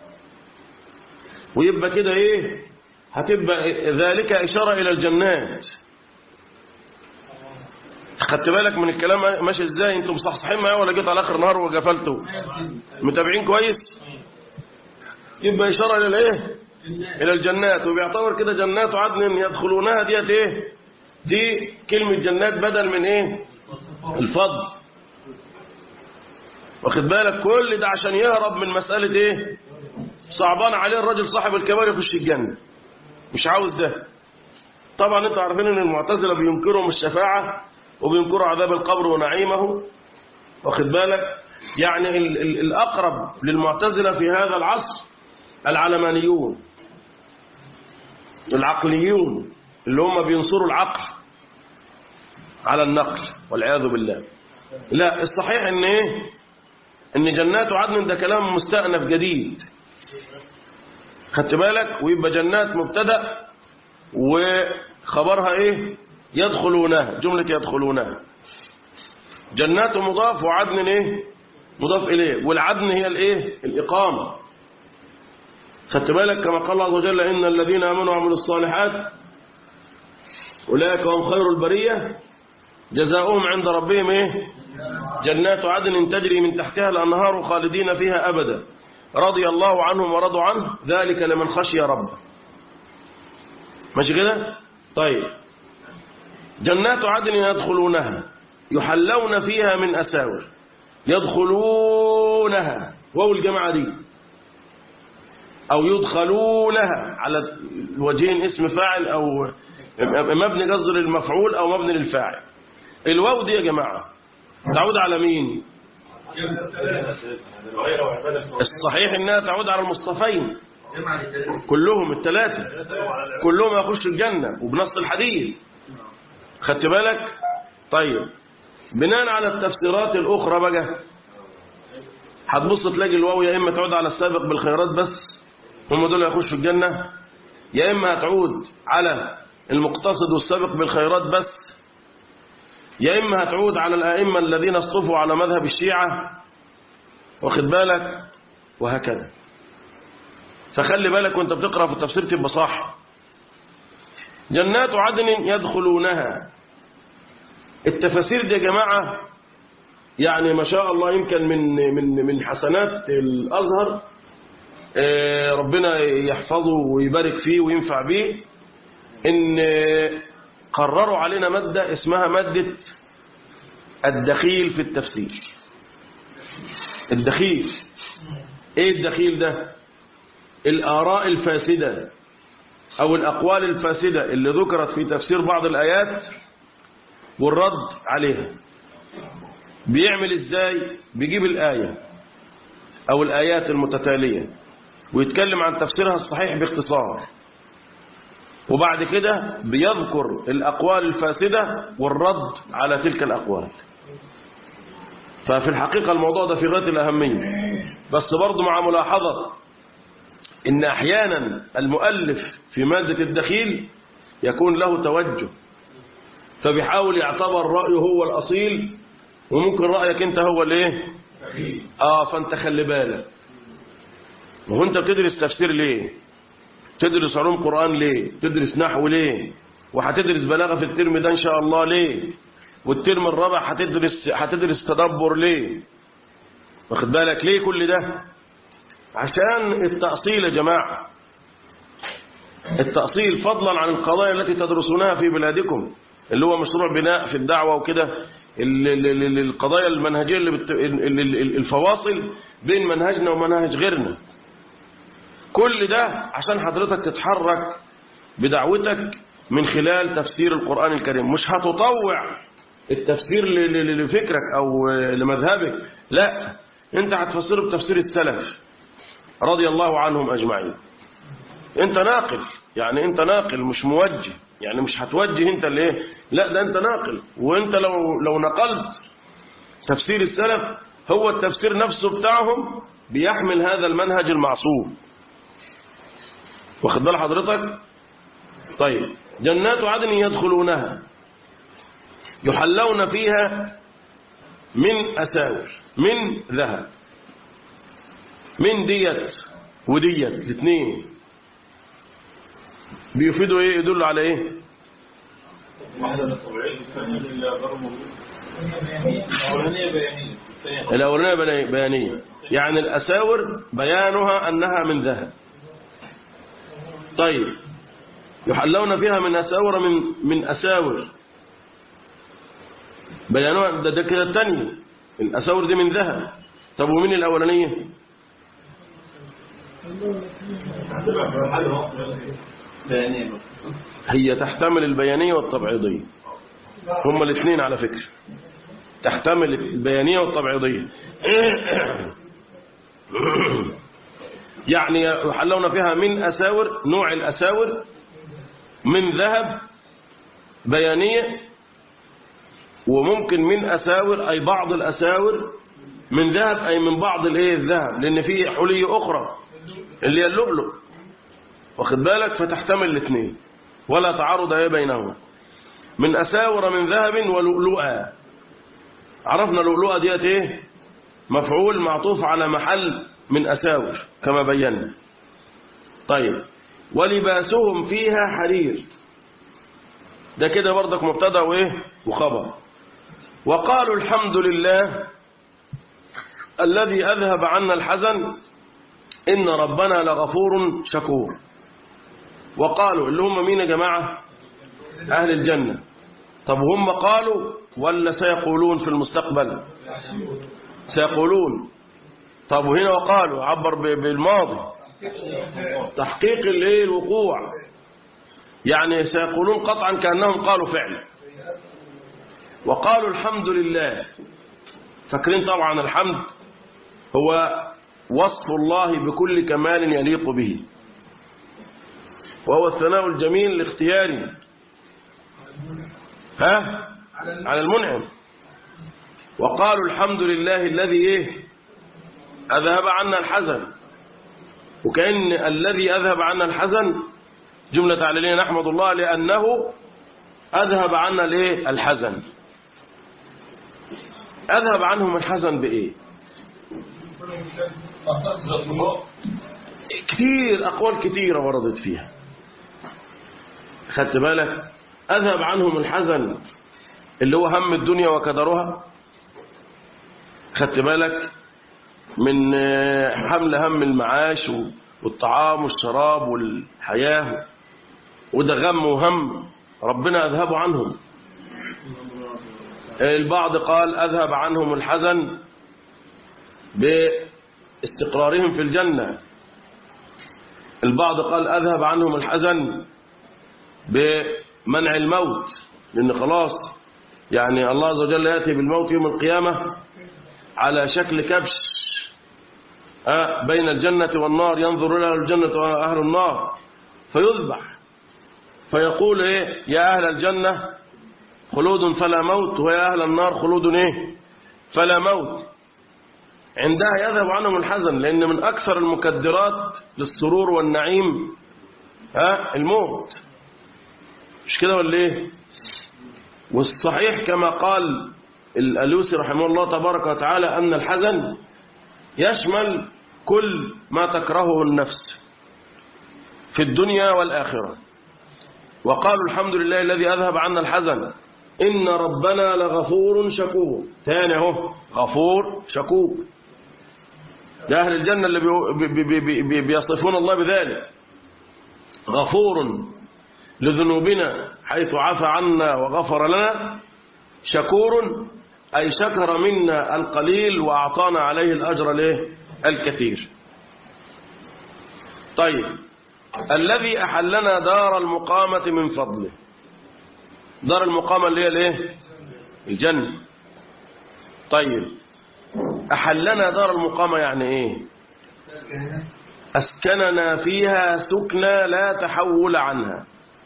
ويبقى كده ايه هتبقى ذلك إشارة إلى الجنات خدت بالك من الكلام ماشي ازاي انتم مصحصحين معايا ولا جيت على اخر النهار وقفلتوا متابعين كويس يبقى اشاره الى الايه الى الجنات وبيعتبر كده جنات عدن يدخلونها ديت ايه دي كلمه جنات بدل من ايه الفضل واخد بالك كل ده عشان يهرب من مساله ايه صعبان عليه الراجل صاحب الكبار يخش الجنه مش عاوز ده طبعا انتوا عارفين ان المعتزله بينكروا الشفاعه وبينكروا عذاب القبر ونعيمه واخد بالك يعني ال ال الاقرب للمعتزله في هذا العصر العلمانيون العقليون اللي هم بينصروا العقل على النقل والعياذ بالله لا الصحيح ان ايه ان جنات عدن ده كلام مستأنف جديد خدت بالك ويبقى جنات مبتدا وخبرها ايه يدخلونها جملة يدخلونها جنات مضاف وعدن ايه مضاف اليه والعدن هي الايه الاقامه خدت بالك كما قال الله عز وجل ان الذين امنوا وعملوا الصالحات اولئك هم خير البريه جزاؤهم عند ربهم ايه جنات عدن تجري من تحتها الانهار خالدين فيها ابدا رضي الله عنهم ورضوا عنه ذلك لمن خشي ربه ماشي كده طيب جنات عدن يدخلونها يحلون فيها من أساور يدخلونها واو الجماعة دي أو يدخلونها على الوجهين اسم فاعل أو مبني قصد للمفعول أو مبني للفاعل الواو دي يا جماعة تعود على مين الصحيح انها تعود على المصطفين كلهم الثلاثة كلهم يخشوا الجنة وبنص الحديث خدت بالك طيب بناء على التفسيرات الأخرى بقى هتبص تلاقي الواو يا إما تعود على السابق بالخيرات بس هم دول يخشوا الجنة يا إما هتعود على المقتصد والسابق بالخيرات بس يا إما هتعود على الآئمة الذين اصطفوا على مذهب الشيعة واخد بالك وهكذا فخلي بالك وانت بتقرأ في التفسير تبقى صح جنات عدن يدخلونها التفاسير دي يا جماعة يعني ما شاء الله يمكن من من من حسنات الأزهر آه، ربنا يحفظه ويبارك فيه وينفع به إن قرروا علينا مادة اسمها مادة الدخيل في التفسير الدخيل ايه الدخيل ده الآراء الفاسدة أو الأقوال الفاسدة اللي ذكرت في تفسير بعض الآيات والرد عليها بيعمل ازاي بيجيب الآية أو الآيات المتتالية ويتكلم عن تفسيرها الصحيح باختصار وبعد كده بيذكر الأقوال الفاسدة والرد على تلك الأقوال ففي الحقيقة الموضوع ده في غاية الأهمية بس برضه مع ملاحظة إن أحيانا المؤلف في مادة الدخيل يكون له توجه فبيحاول يعتبر رأيه هو الأصيل وممكن رأيك أنت هو الايه آه فأنت خلي بالك وهو أنت بتدرس تفسير ليه تدرس علوم قرآن ليه تدرس نحو ليه وهتدرس بلاغة في الترم ده إن شاء الله ليه والترم الرابع هتدرس هتدرس تدبر ليه واخد بالك ليه كل ده عشان التأصيل يا جماعة التأصيل فضلا عن القضايا التي تدرسونها في بلادكم اللي هو مشروع بناء في الدعوة وكده ال- ال- ال- القضايا المنهجية اللي بت... ال- ال- ال- الفواصل بين منهجنا ومنهج غيرنا كل ده عشان حضرتك تتحرك بدعوتك من خلال تفسير القرآن الكريم مش هتطوع التفسير ل- ل- لفكرك أو لمذهبك لا انت هتفسره بتفسير السلف رضي الله عنهم أجمعين انت ناقل يعني انت ناقل مش موجه يعني مش هتوجه انت ليه لا ده انت ناقل وانت لو لو نقلت تفسير السلف هو التفسير نفسه بتاعهم بيحمل هذا المنهج المعصوم واخد بال حضرتك طيب جنات عدن يدخلونها يحلون فيها من أساور من ذهب من ديت وديت الاثنين بيفيدوا ايه يدلوا على ايه واحدة للطبيعية والثانية للغير موجود الأولانية بيانية الثانية الأولانية بني- بيانية يعني الأساور بيانها أنها من ذهب طيب يحلون فيها من أساور من من أساور بيانها ده, ده كده الثانية الأساور دي من ذهب طب ومن الأولانية هتبقى في حل وقت بيانية هي تحتمل البيانية والتبعيضية هما الاثنين على فكرة تحتمل البيانية والتبعيضية يعني يحلون فيها من أساور نوع الأساور من ذهب بيانية وممكن من أساور أي بعض الأساور من ذهب أي من بعض الايه الذهب لأن في حلي أخرى اللي هي اللؤلؤ واخد بالك فتحتمل الاثنين ولا تعارض ايه بينهما من أساور من ذهب ولؤلؤا عرفنا لؤلؤا ديت ايه مفعول معطوف على محل من أساور كما بينا طيب ولباسهم فيها حرير ده كده برضك مبتدا وايه وخبر وقالوا الحمد لله الذي أذهب عنا الحزن إن ربنا لغفور شكور وقالوا اللي هم مين يا جماعة أهل الجنة طب هم قالوا ولا سيقولون في المستقبل سيقولون طب وهنا وقالوا عبر ب- بالماضي تحقيق الايه الوقوع يعني سيقولون قطعا كأنهم قالوا فعلا وقالوا الحمد لله فاكرين طبعا الحمد هو وصف الله بكل كمال يليق به وهو الثناء الجميل الاختياري ها على المنعم وقالوا الحمد لله الذي ايه اذهب عنا الحزن وكأن الذي اذهب عنا الحزن جملة تعليلية نحمد الله لأنه اذهب عنا الايه الحزن اذهب عنهم الحزن بايه كتير أقوال كتيرة وردت فيها خدت بالك أذهب عنهم الحزن اللي هو هم الدنيا وكدرها خدت بالك من آه، حمل هم المعاش والطعام والشراب والحياة وده غم وهم ربنا أذهب عنهم البعض قال أذهب عنهم الحزن باستقرارهم في الجنة البعض قال أذهب عنهم الحزن بمنع الموت لأن خلاص يعني الله عز وجل يأتي بالموت يوم القيامة على شكل كبش آه، بين الجنة والنار ينظر إلى أهل الجنة وأهل النار فيذبح فيقول إيه يا أهل الجنة خلود فلا موت ويا أهل النار خلود إيه فلا موت عندها يذهب عنهم الحزن لأن من أكثر المكدرات للسرور والنعيم ها الموت مش كده ولا ايه والصحيح كما قال الألوسي رحمه الله تبارك وتعالى أن الحزن يشمل كل ما تكرهه النفس في الدنيا والآخرة وقالوا الحمد لله الذي أذهب عنا الحزن إن ربنا لغفور شكور ثاني اهو غفور شكور ده أهل الجنة اللي بي بي بي بي بيصفون الله بذلك غفور لذنوبنا حيث عفى عنا وغفر لنا شكور أي شكر منا القليل وأعطانا عليه الأجر له الكثير طيب الذي أحلنا دار المقامة من فضله دار المقامة اللي هي الايه الجنة طيب أحلنا دار المقامة يعني ايه أسكننا فيها سكنى لا تحول عنها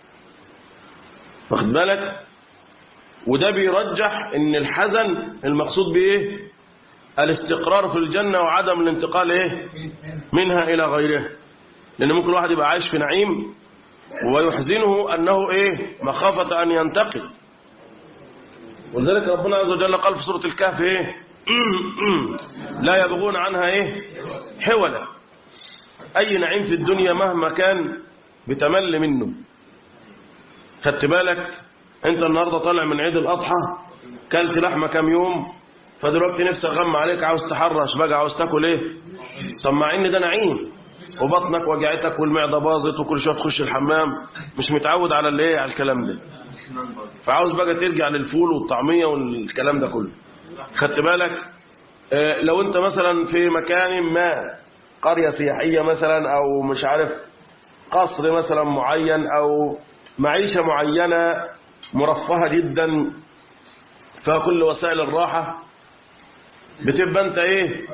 واخد بالك وده بيرجح ان الحزن المقصود بايه الاستقرار في الجنة وعدم الانتقال ايه منها الى غيرها لان ممكن الواحد يبقى عايش في نعيم ويحزنه انه ايه مخافة ان ينتقل ولذلك ربنا عز وجل قال في سورة الكهف ايه لا يبغون عنها ايه حولا اي نعيم في الدنيا مهما كان بتمل منه خدت بالك انت النهارده طالع من عيد الاضحى كلت لحمه كام يوم فدلوقتي نفسك غم عليك عاوز تحرش بقى عاوز تاكل ايه طب مع ان ده نعيم وبطنك وجعتك والمعده باظت وكل شويه تخش الحمام مش متعود على الايه على الكلام ده فعاوز بقى ترجع للفول والطعميه والكلام ده كله خدت بالك آه، لو انت مثلا في مكان ما قريه سياحيه مثلا او مش عارف قصر مثلا معين او معيشه معينه مرفهه جدا فيها كل وسائل الراحه بتبقى انت ايه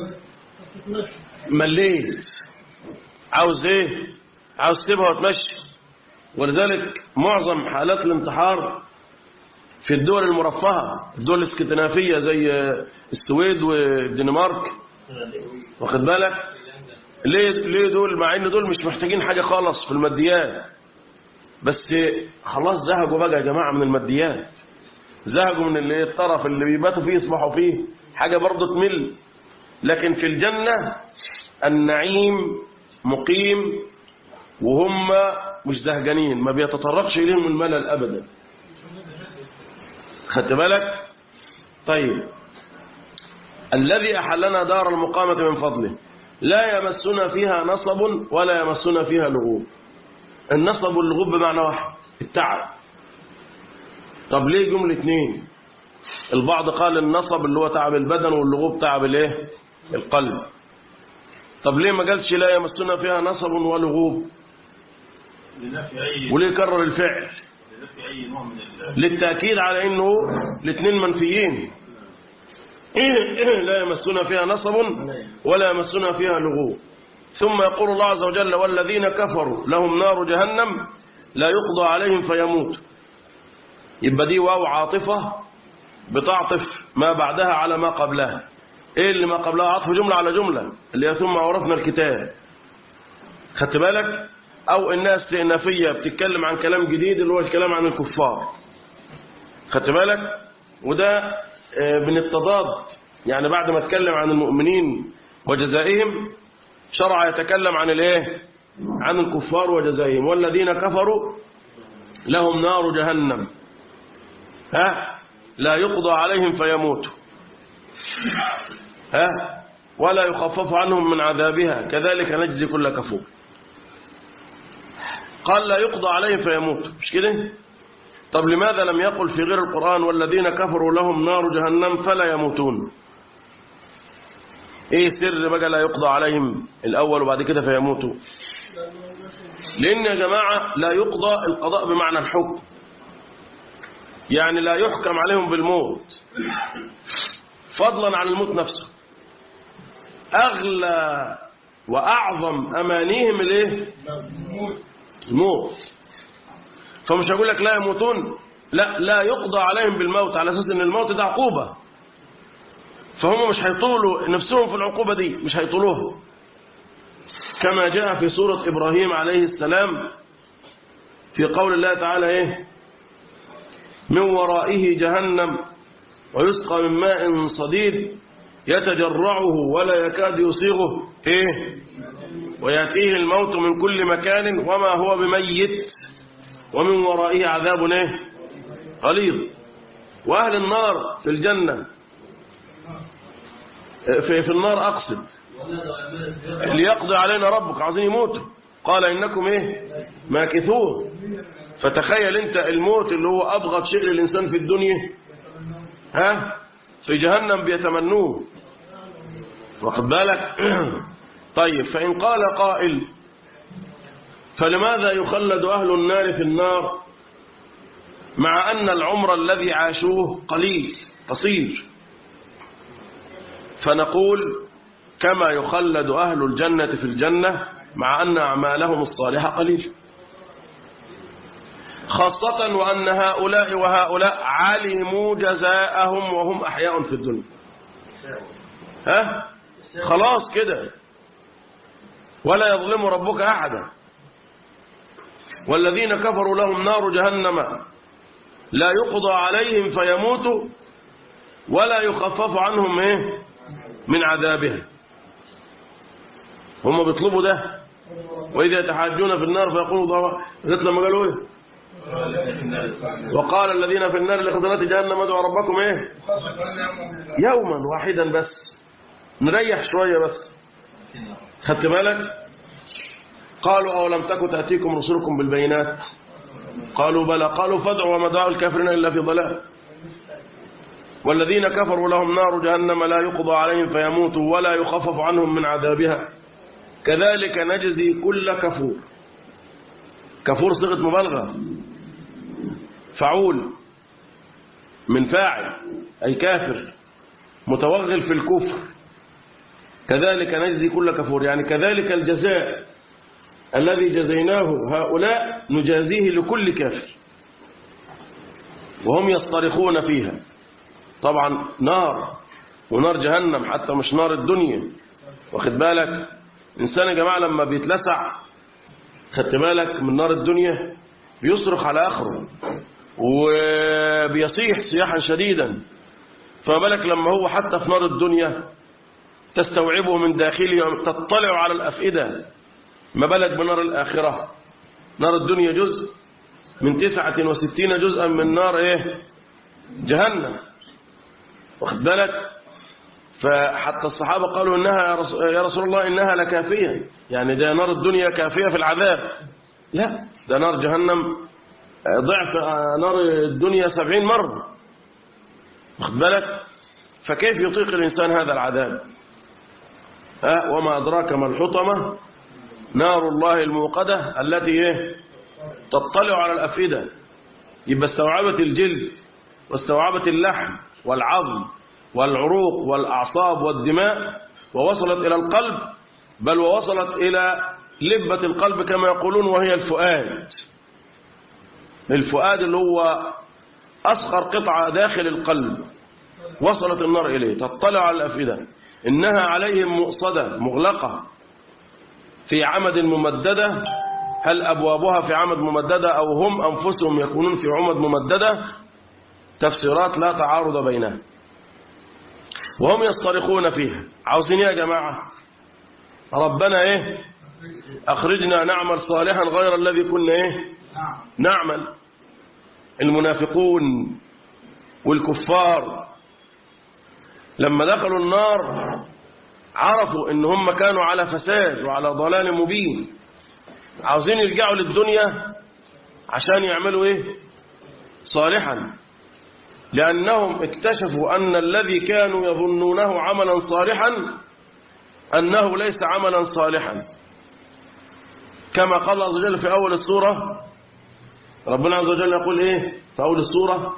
مليت عاوز ايه عاوز تسيبها وتمشي ولذلك معظم حالات الانتحار في الدول المرفهة الدول الاسكندنافية زي السويد والدنمارك واخد بالك ليه ليه دول مع ان دول مش محتاجين حاجة خالص في الماديات بس خلاص زهقوا بقى يا جماعة من الماديات زهقوا من اللي الطرف اللي بيباتوا فيه يصبحوا فيه حاجة برضه تمل لكن في الجنة النعيم مقيم وهم مش زهقانين ما بيتطرقش إليهم الملل أبدا خدت بالك طيب الذي أحلنا دار المقامة من فضله لا يمسنا فيها نصب ولا يمسنا فيها لغوب النصب واللغوب بمعنى واحد التعب طب ليه جملة اتنين البعض قال النصب اللي هو تعب البدن واللغوب تعب الايه القلب طب ليه ما قالش لا يمسنا فيها نصب ولغوب لنفي أي وليه كرر الفعل لنفي أي نوع من ال- للتأكيد على انه الاثنين منفيين لا يمسنا فيها نصب ولا يمسنا فيها لغوب ثم يقول الله عز وجل والذين كفروا لهم نار جهنم لا يقضى عليهم فيموت يبقى دي واو عاطفة بتعطف ما بعدها على ما قبلها ايه اللي ما قبلها عطف جملة على جملة اللي هي ثم أورثنا الكتاب خدت بالك او انها استئنافية بتتكلم عن كلام جديد اللي هو الكلام عن الكفار خدت بالك وده آه، من التضاد يعني بعد ما اتكلم عن المؤمنين وجزائهم شرع يتكلم عن الايه عن الكفار وجزائهم والذين كفروا لهم نار جهنم ها لا يقضى عليهم فيموتوا ها ولا يخفف عنهم من عذابها كذلك نجزي كل كفور قال لا يقضى عليهم فيموت مش كده طب لماذا لم يقل في غير القرآن والذين كفروا لهم نار جهنم فلا يموتون ايه سر بقى لا يقضى عليهم الاول وبعد كده فيموتوا لان يا جماعة لا يقضى القضاء بمعنى الحكم يعني لا يحكم عليهم بالموت فضلا عن الموت نفسه اغلى واعظم امانيهم الايه الموت فمش هقول لك لا يموتون لا لا يقضى عليهم بالموت على اساس ان الموت ده عقوبه فهم مش هيطولوا نفسهم في العقوبه دي مش هيطولوها كما جاء في سوره ابراهيم عليه السلام في قول الله تعالى ايه من ورائه جهنم ويسقى من ماء صديد يتجرعه ولا يكاد يصيغه ايه ويأتيه الموت من كل مكان وما هو بميت ومن ورائه عذاب ايه غليظ واهل النار في الجنة في, في النار اقصد ليقضي علينا ربك عاوزين يموتوا قال انكم ايه ماكثون فتخيل انت الموت اللي هو ابغض شيء للانسان في الدنيا ها في جهنم بيتمنوه واخد بالك طيب فإن قال قائل فلماذا يخلد أهل النار في النار مع أن العمر الذي عاشوه قليل قصير فنقول كما يخلد أهل الجنة في الجنة مع أن أعمالهم الصالحة قليل خاصة وأن هؤلاء وهؤلاء علموا جزاءهم وهم أحياء في الدنيا ها خلاص كده ولا يظلم ربك أحدا والذين كفروا لهم نار جهنم لا يقضى عليهم فيموتوا ولا يخفف عنهم ايه من عذابها هم بيطلبوا ده وإذا يتحاجون في النار فيقولوا ضوء لما قالوا ايه وقال الذين في النار لخزنة جهنم ادعوا ربكم ايه يوما واحدا بس نريح شوية بس خدت بالك قالوا أولم تكن تأتيكم رسلكم بالبينات قالوا بلى قالوا فادعوا وما دعوا الكافرين إلا في ضلال والذين كفروا لهم نار جهنم لا يقضى عليهم فيموتوا ولا يخفف عنهم من عذابها كذلك نجزي كل كفور كفور صيغة مبالغة فعول من فاعل أي كافر متوغل في الكفر كذلك نجزي كل كفور يعني كذلك الجزاء الذي جزيناه هؤلاء نجازيه لكل كافر وهم يصطرخون فيها طبعا نار ونار جهنم حتى مش نار الدنيا واخد بالك إنسان يا جماعة لما بيتلسع خدت بالك من نار الدنيا بيصرخ على آخره وبيصيح صياحا شديدا فما بالك لما هو حتى في نار الدنيا تستوعبه من داخله تطلع على الأفئدة ما بالك بنار الآخرة نار الدنيا جزء من تسعة وستين جزءا من نار إيه جهنم واخد بالك فحتى الصحابة قالوا إنها يا رسول, يا رسول الله إنها لكافية يعني ده نار الدنيا كافية في العذاب لا ده نار جهنم ضعف نار الدنيا سبعين مرة واخد بالك فكيف يطيق الإنسان هذا العذاب ها وما أدراك ما الحطمة نار الله الموقدة التي إيه؟ تطلع على الأفئدة يبقى استوعبت الجلد واستوعبت اللحم والعظم والعروق والأعصاب والدماء ووصلت إلى القلب بل ووصلت إلى لبة القلب كما يقولون وهي الفؤاد الفؤاد اللي هو أصغر قطعة داخل القلب وصلت النار إليه تطلع على الأفئدة إنها عليهم مؤصدة مغلقة في عمد ممددة هل أبوابها في عمد ممددة أو هم أنفسهم يكونون في عمد ممددة تفسيرات لا تعارض بينها وهم يصطرخون فيها عاوزين يا جماعة ربنا إيه أخرجنا نعمل صالحا غير الذي كنا إيه نعمل المنافقون والكفار لما دخلوا النار عرفوا ان هم كانوا على فساد وعلى ضلال مبين عاوزين يرجعوا للدنيا عشان يعملوا ايه صالحا لأنهم اكتشفوا أن الذي كانوا يظنونه عملا صالحا أنه ليس عملا صالحا كما قال الله عز وجل في أول السورة ربنا عز وجل يقول إيه في أول السورة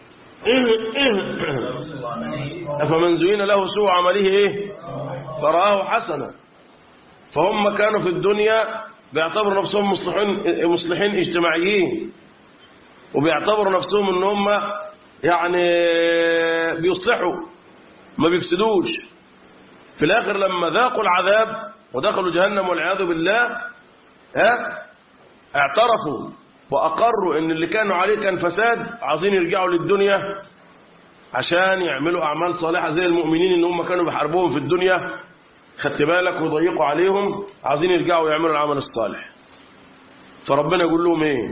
أفمن زين له سوء عمله إيه فرآه حسنا فهم كانوا في الدنيا بيعتبروا نفسهم مصلحين, مصلحين اجتماعيين وبيعتبروا نفسهم ان هم يعني بيصلحوا ما بيفسدوش في الاخر لما ذاقوا العذاب ودخلوا جهنم والعياذ بالله ها اعترفوا واقروا ان اللي كانوا عليه كان فساد عايزين يرجعوا للدنيا عشان يعملوا اعمال صالحه زي المؤمنين ان هم كانوا بيحاربوهم في الدنيا خدت بالك ويضيقوا عليهم عايزين يرجعوا يعملوا العمل الصالح فربنا يقول لهم ايه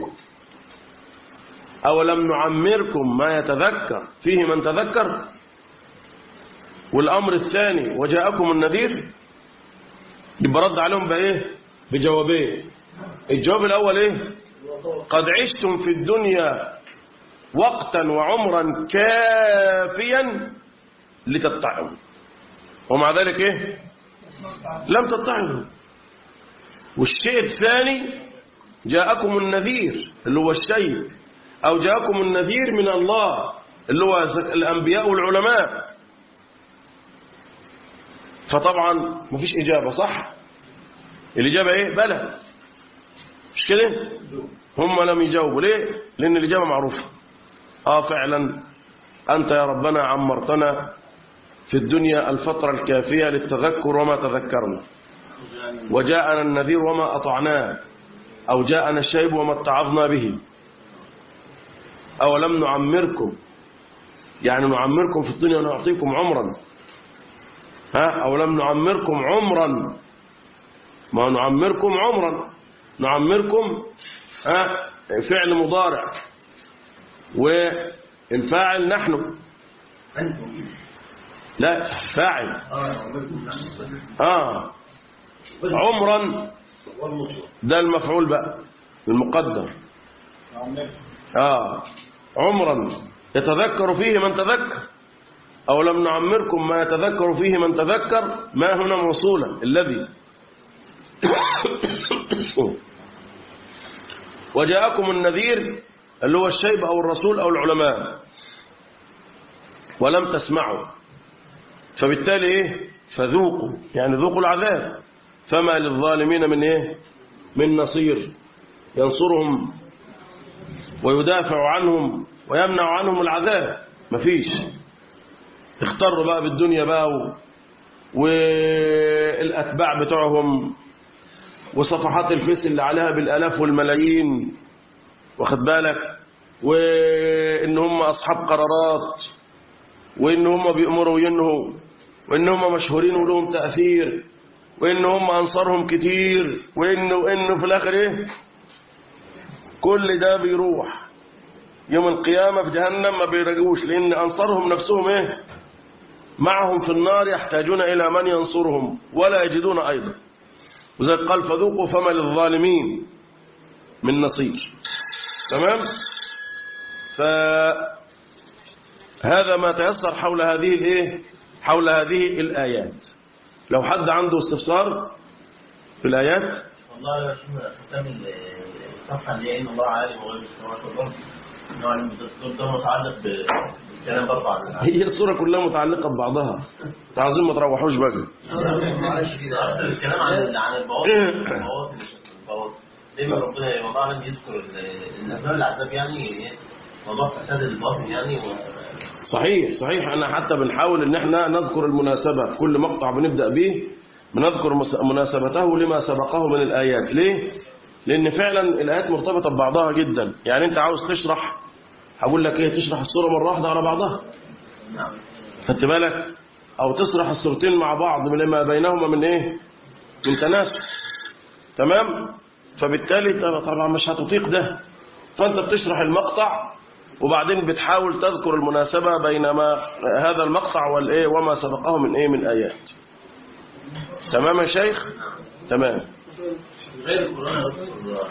أولم نعمركم ما يتذكر فيه من تذكر والأمر الثاني وجاءكم النذير يبقى رد عليهم بإيه بجوابين الجواب الأول إيه قد عشتم في الدنيا وقتا وعمرا كافيا لتتعظوا ومع ذلك إيه لم تتعظوا والشيء الثاني جاءكم النذير اللي هو الشيء أو جاءكم النذير من الله اللي هو الأنبياء والعلماء فطبعا مفيش إجابة صح الإجابة إيه بلى مش كده هم لم يجاوبوا ليه لأن الإجابة معروفة آه فعلا أنت يا ربنا عمرتنا في الدنيا الفترة الكافية للتذكر وما تذكرنا وجاءنا النذير وما أطعناه أو جاءنا الشيب وما اتعظنا به أولم نعمركم يعني نعمركم في الدنيا ونعطيكم عمرا ها أولم نعمركم عمرا ما نعمركم عمرا نعمركم ها فعل مضارع والفاعل نحن أنتم لا فاعل اه عمرا ده المفعول بقى المقدر اه عمرا يتذكر فيه من تذكر أو لم نعمركم ما يتذكر فيه من تذكر ما هنا موصولا الذي وجاءكم النذير اللي هو الشيب أو الرسول أو العلماء ولم تسمعوا فبالتالي إيه فذوقوا يعني ذوقوا العذاب فما للظالمين من إيه من نصير ينصرهم ويدافع عنهم ويمنع عنهم العذاب مفيش اختاروا بقى بالدنيا بقى و... والأتباع بتوعهم وصفحات الفيس اللي عليها بالآلاف والملايين واخد بالك وإن هم أصحاب قرارات وإن هم بيأمروا وينهوا وإن هم مشهورين ولهم تأثير وإن هم أنصارهم كتير وإنه وإنه في الآخر إيه كل ده بيروح يوم القيامة في جهنم ما بيرجعوش لأن أنصارهم نفسهم إيه معهم في النار يحتاجون إلى من ينصرهم ولا يجدون أيضا وذلك قال فذوقوا فما للظالمين من نصير تمام فهذا ما تيسر حول هذه الايه حول هذه الآيات لو حد عنده استفسار في الآيات والله يا شيخ ختام الصفحة اللي هي إن الله عالم وغير السماوات والأرض نوع من الدستور ده متعلق بالكلام برضه عن العالم. هي الصورة كلها متعلقة ببعضها انتوا عايزين ما تروحوش بقى معلش كده أكتر الكلام عن عن البواطن البواطن البواطن دايما ربنا الله أعلم يذكر ال- الأسباب العذاب يعني موضوع فساد الباطن يعني و... صحيح صحيح انا حتى بنحاول ان احنا نذكر المناسبة في كل مقطع بنبدأ به بنذكر مس- مناسبته لما سبقه من الآيات ليه؟ لأن فعلا الآيات مرتبطة ببعضها جدا يعني أنت عاوز تشرح هقول لك إيه تشرح الصورة مرة واحدة على بعضها نعم خدت بالك أو تشرح الصورتين مع بعض من ما بينهما من إيه من تناسب تمام فبالتالي طبعا مش هتطيق ده فأنت بتشرح المقطع وبعدين بتحاول تذكر المناسبة بين ما هذا المقطع والإيه وما سبقه من إيه من آيات تمام يا شيخ تمام غير القرآن يذكر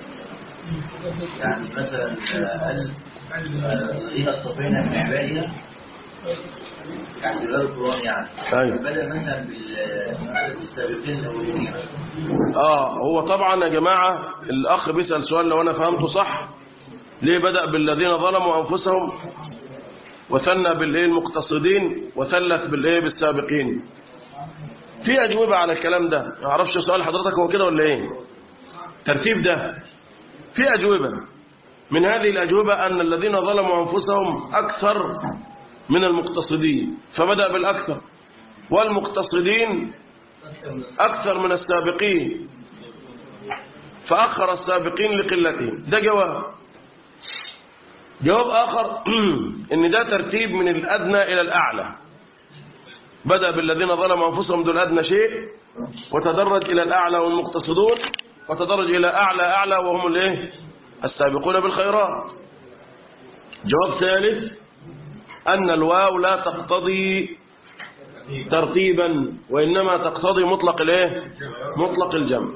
يعني مثلا هل إذا اصطفينا من عبادنا يعني غير القرآن يعني أيوة. بدل مثلا بال- بالسابقين الأولين آه هو طبعا يا جماعة الأخ بيسأل سؤال لو أنا فهمته صح ليه بدأ بالذين ظلموا أنفسهم وثنى بالإيه المقتصدين وثلث بالإيه بالسابقين في أجوبة على الكلام ده ما أعرفش سؤال حضرتك هو كده ولا إيه ترتيب ده في أجوبة من هذه الأجوبة أن الذين ظلموا أنفسهم أكثر من المقتصدين فبدأ بالأكثر والمقتصدين أكثر من السابقين فأخر السابقين لقلتهم ده جواب جواب آخر إن ده ترتيب من الأدنى إلى الأعلى بدأ بالذين ظلموا أنفسهم دول أدنى شيء وتدرج إلى الأعلى والمقتصدون وتدرج إلى أعلى أعلى وهم الإيه السابقون بالخيرات جواب ثالث أن الواو لا تقتضي ترتيبا وإنما تقتضي مطلق الايه مطلق الجمع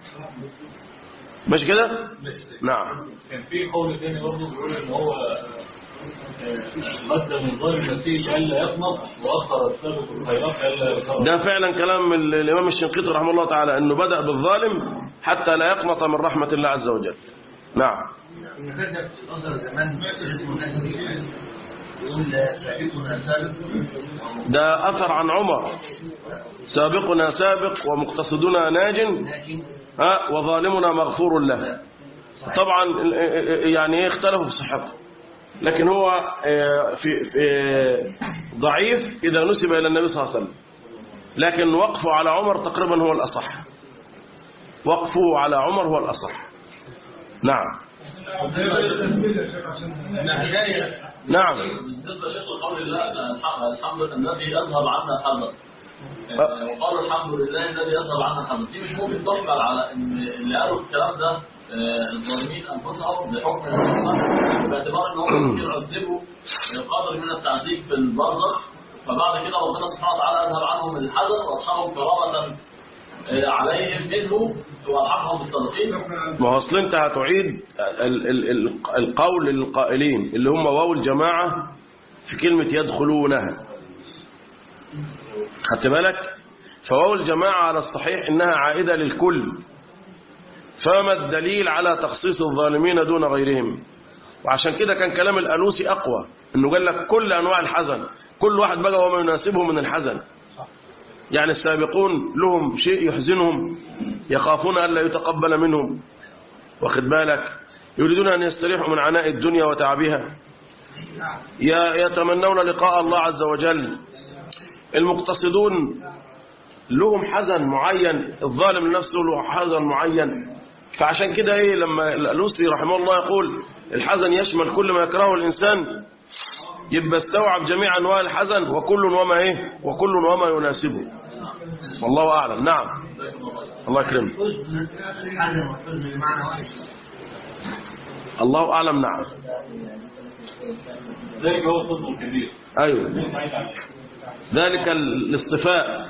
مش كده نعم كان في قول ثاني برضه بيقول ان هو مادة من ظاهر النسيج ألا يقنط وأخر السابق الخيرات ألا يقنط ده فعلا كلام ال- الإمام الشنقيطي رحمه الله تعالى أنه بدأ بالظالم حتى لا يقنط من رحمة الله عز وجل نعم المكذب في أصدر زمان اسمه الناس يقول سابقنا سابق ده أثر عن عمر سابقنا سابق ومقتصدنا ناج لكن ها وظالمنا مغفور له طبعا ال- يعني ايه اختلفوا في صحته لكن هو آه، في في ضعيف إذا نسب إلى النبي صلى الله عليه وسلم لكن وقفه على عمر تقريبا هو الأصح وقفه على عمر هو الأصح نعم نعم بالنسبه لشيخ القول الله الحمد الحمد لله الذي يذهب عنا حظا وقال الحمد لله الذي يذهب عنا حظا دي مش ممكن تحمل على ان اللي قالوا الكلام ده آه، الظالمين انفسهم بحكم الحكمة باعتبار ان هم ممكن يعذبوا قدر من التعذيب في البرزخ فبعد كده ربنا سبحانه وتعالى اذهب عنهم الحذر وارحمهم كرامة آه، عليهم منه والحقهم بالصادقين ما هو اصل انت هتعيد ال ال ال القول للقائلين اللي هم واو الجماعة في كلمة يدخلونها خدت بالك فواو الجماعة على الصحيح انها عائدة للكل فما الدليل على تخصيص الظالمين دون غيرهم وعشان كده كان كلام الألوسي أقوى انه قال لك كل أنواع الحزن كل واحد بقى وما يناسبه من الحزن يعني السابقون لهم شيء يحزنهم يخافون ألا يتقبل منهم واخد بالك يريدون أن يستريحوا من عناء الدنيا وتعبها ي- يتمنون لقاء الله عز وجل المقتصدون لهم حزن معين الظالم نفسه له حزن معين فعشان كده ايه لما الألوسي رحمه الله يقول الحزن يشمل كل ما يكرهه الإنسان يبقى استوعب جميع أنواع الحزن وكل وما ايه وكل وما يناسبه والله أعلم نعم الله يكرمك حزن الحزن والحزن بمعنى واحد الله أعلم نعم ذلك هو الفضل الكبير أيوه ذلك الاصطفاء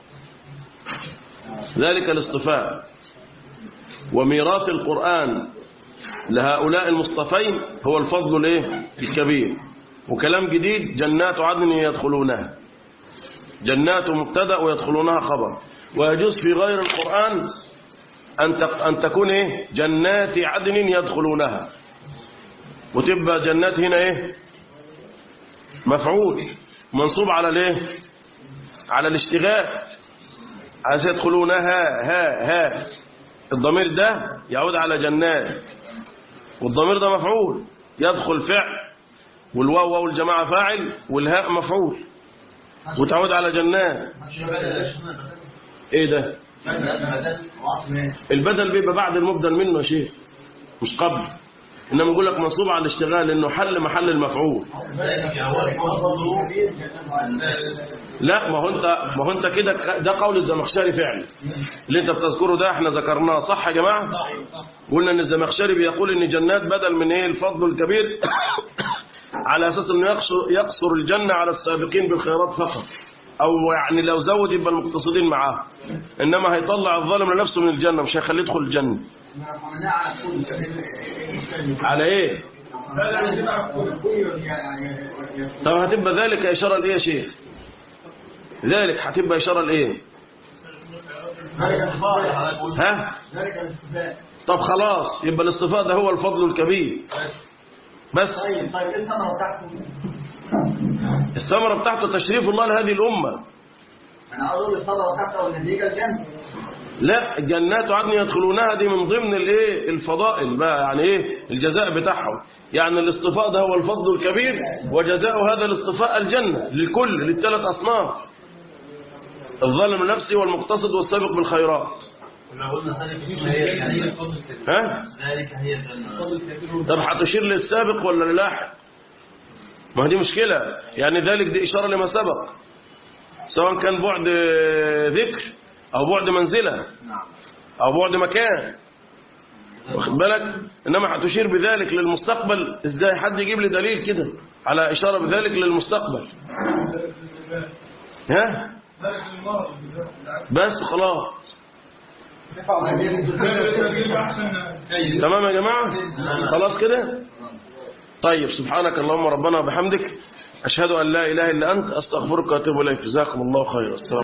ذلك الاصطفاء وميراث القرآن لهؤلاء المصطفين هو الفضل الايه الكبير وكلام جديد جنات عدن يدخلونها جنات مبتدا ويدخلونها خبر ويجوز في غير القرآن أن تق- أن تكون ايه جنات عدن يدخلونها وتبقى جنات هنا ايه مفعول منصوب على الايه على الاشتغال عايز يدخلونها ها ها الضمير ده يعود على جنات والضمير ده مفعول يدخل فعل والواو واو الجماعة فاعل والهاء مفعول وتعود على جنات ايه ده البدل بيبقى بعد المبدل منه يا شيخ مش قبل انما يقول لك منصوب على الاشتغال لانه حل محل المفعول لا ما هو انت ما هو انت كده ده قول الزمخشري فعلا اللي انت بتذكره ده احنا ذكرناه صح يا جماعه قلنا ان الزمخشري بيقول ان جنات بدل من ايه الفضل الكبير على اساس انه يقصر يقصر الجنه على السابقين بالخيرات فقط او يعني لو زود يبقى المقتصدين معاه انما هيطلع الظالم لنفسه من الجنه مش هيخليه يدخل الجنه على ايه طب هتبقى ذلك اشاره لايه يا شيخ ذلك هتبقى اشاره لايه ها طب خلاص يبقى الاصطفاء ده هو الفضل الكبير بس طيب طيب ايه الثمره بتاعته؟ الثمره بتاعته تشريف الله لهذه الامه انا عاوز اقول الثمره بتاعته والنتيجه الجنه لا جنات عدن يدخلونها دي من ضمن الايه الفضائل بقى يعني ايه الجزاء بتاعهم يعني الاصطفاء ده هو الفضل الكبير وجزاء هذا الاصطفاء الجنة للكل للثلاث أصناف الظالم النفسي والمقتصد والسابق بالخيرات كنا قلنا ذلك هي يعني ها ذلك هي الجنة طب هتشير للسابق ولا للاحق ما هي دي مشكلة يعني ذلك دي إشارة لما سبق سواء كان بعد ذكر أو بعد منزلة أو بعد مكان واخد بالك إنما هتشير بذلك للمستقبل إزاي حد يجيب لي دليل كده على إشارة بذلك للمستقبل ها بس خلاص تمام يا جماعة خلاص كده طيب سبحانك اللهم ربنا وبحمدك أشهد أن لا إله إلا أنت أستغفرك وأتوب إليك جزاكم الله خيرا السلام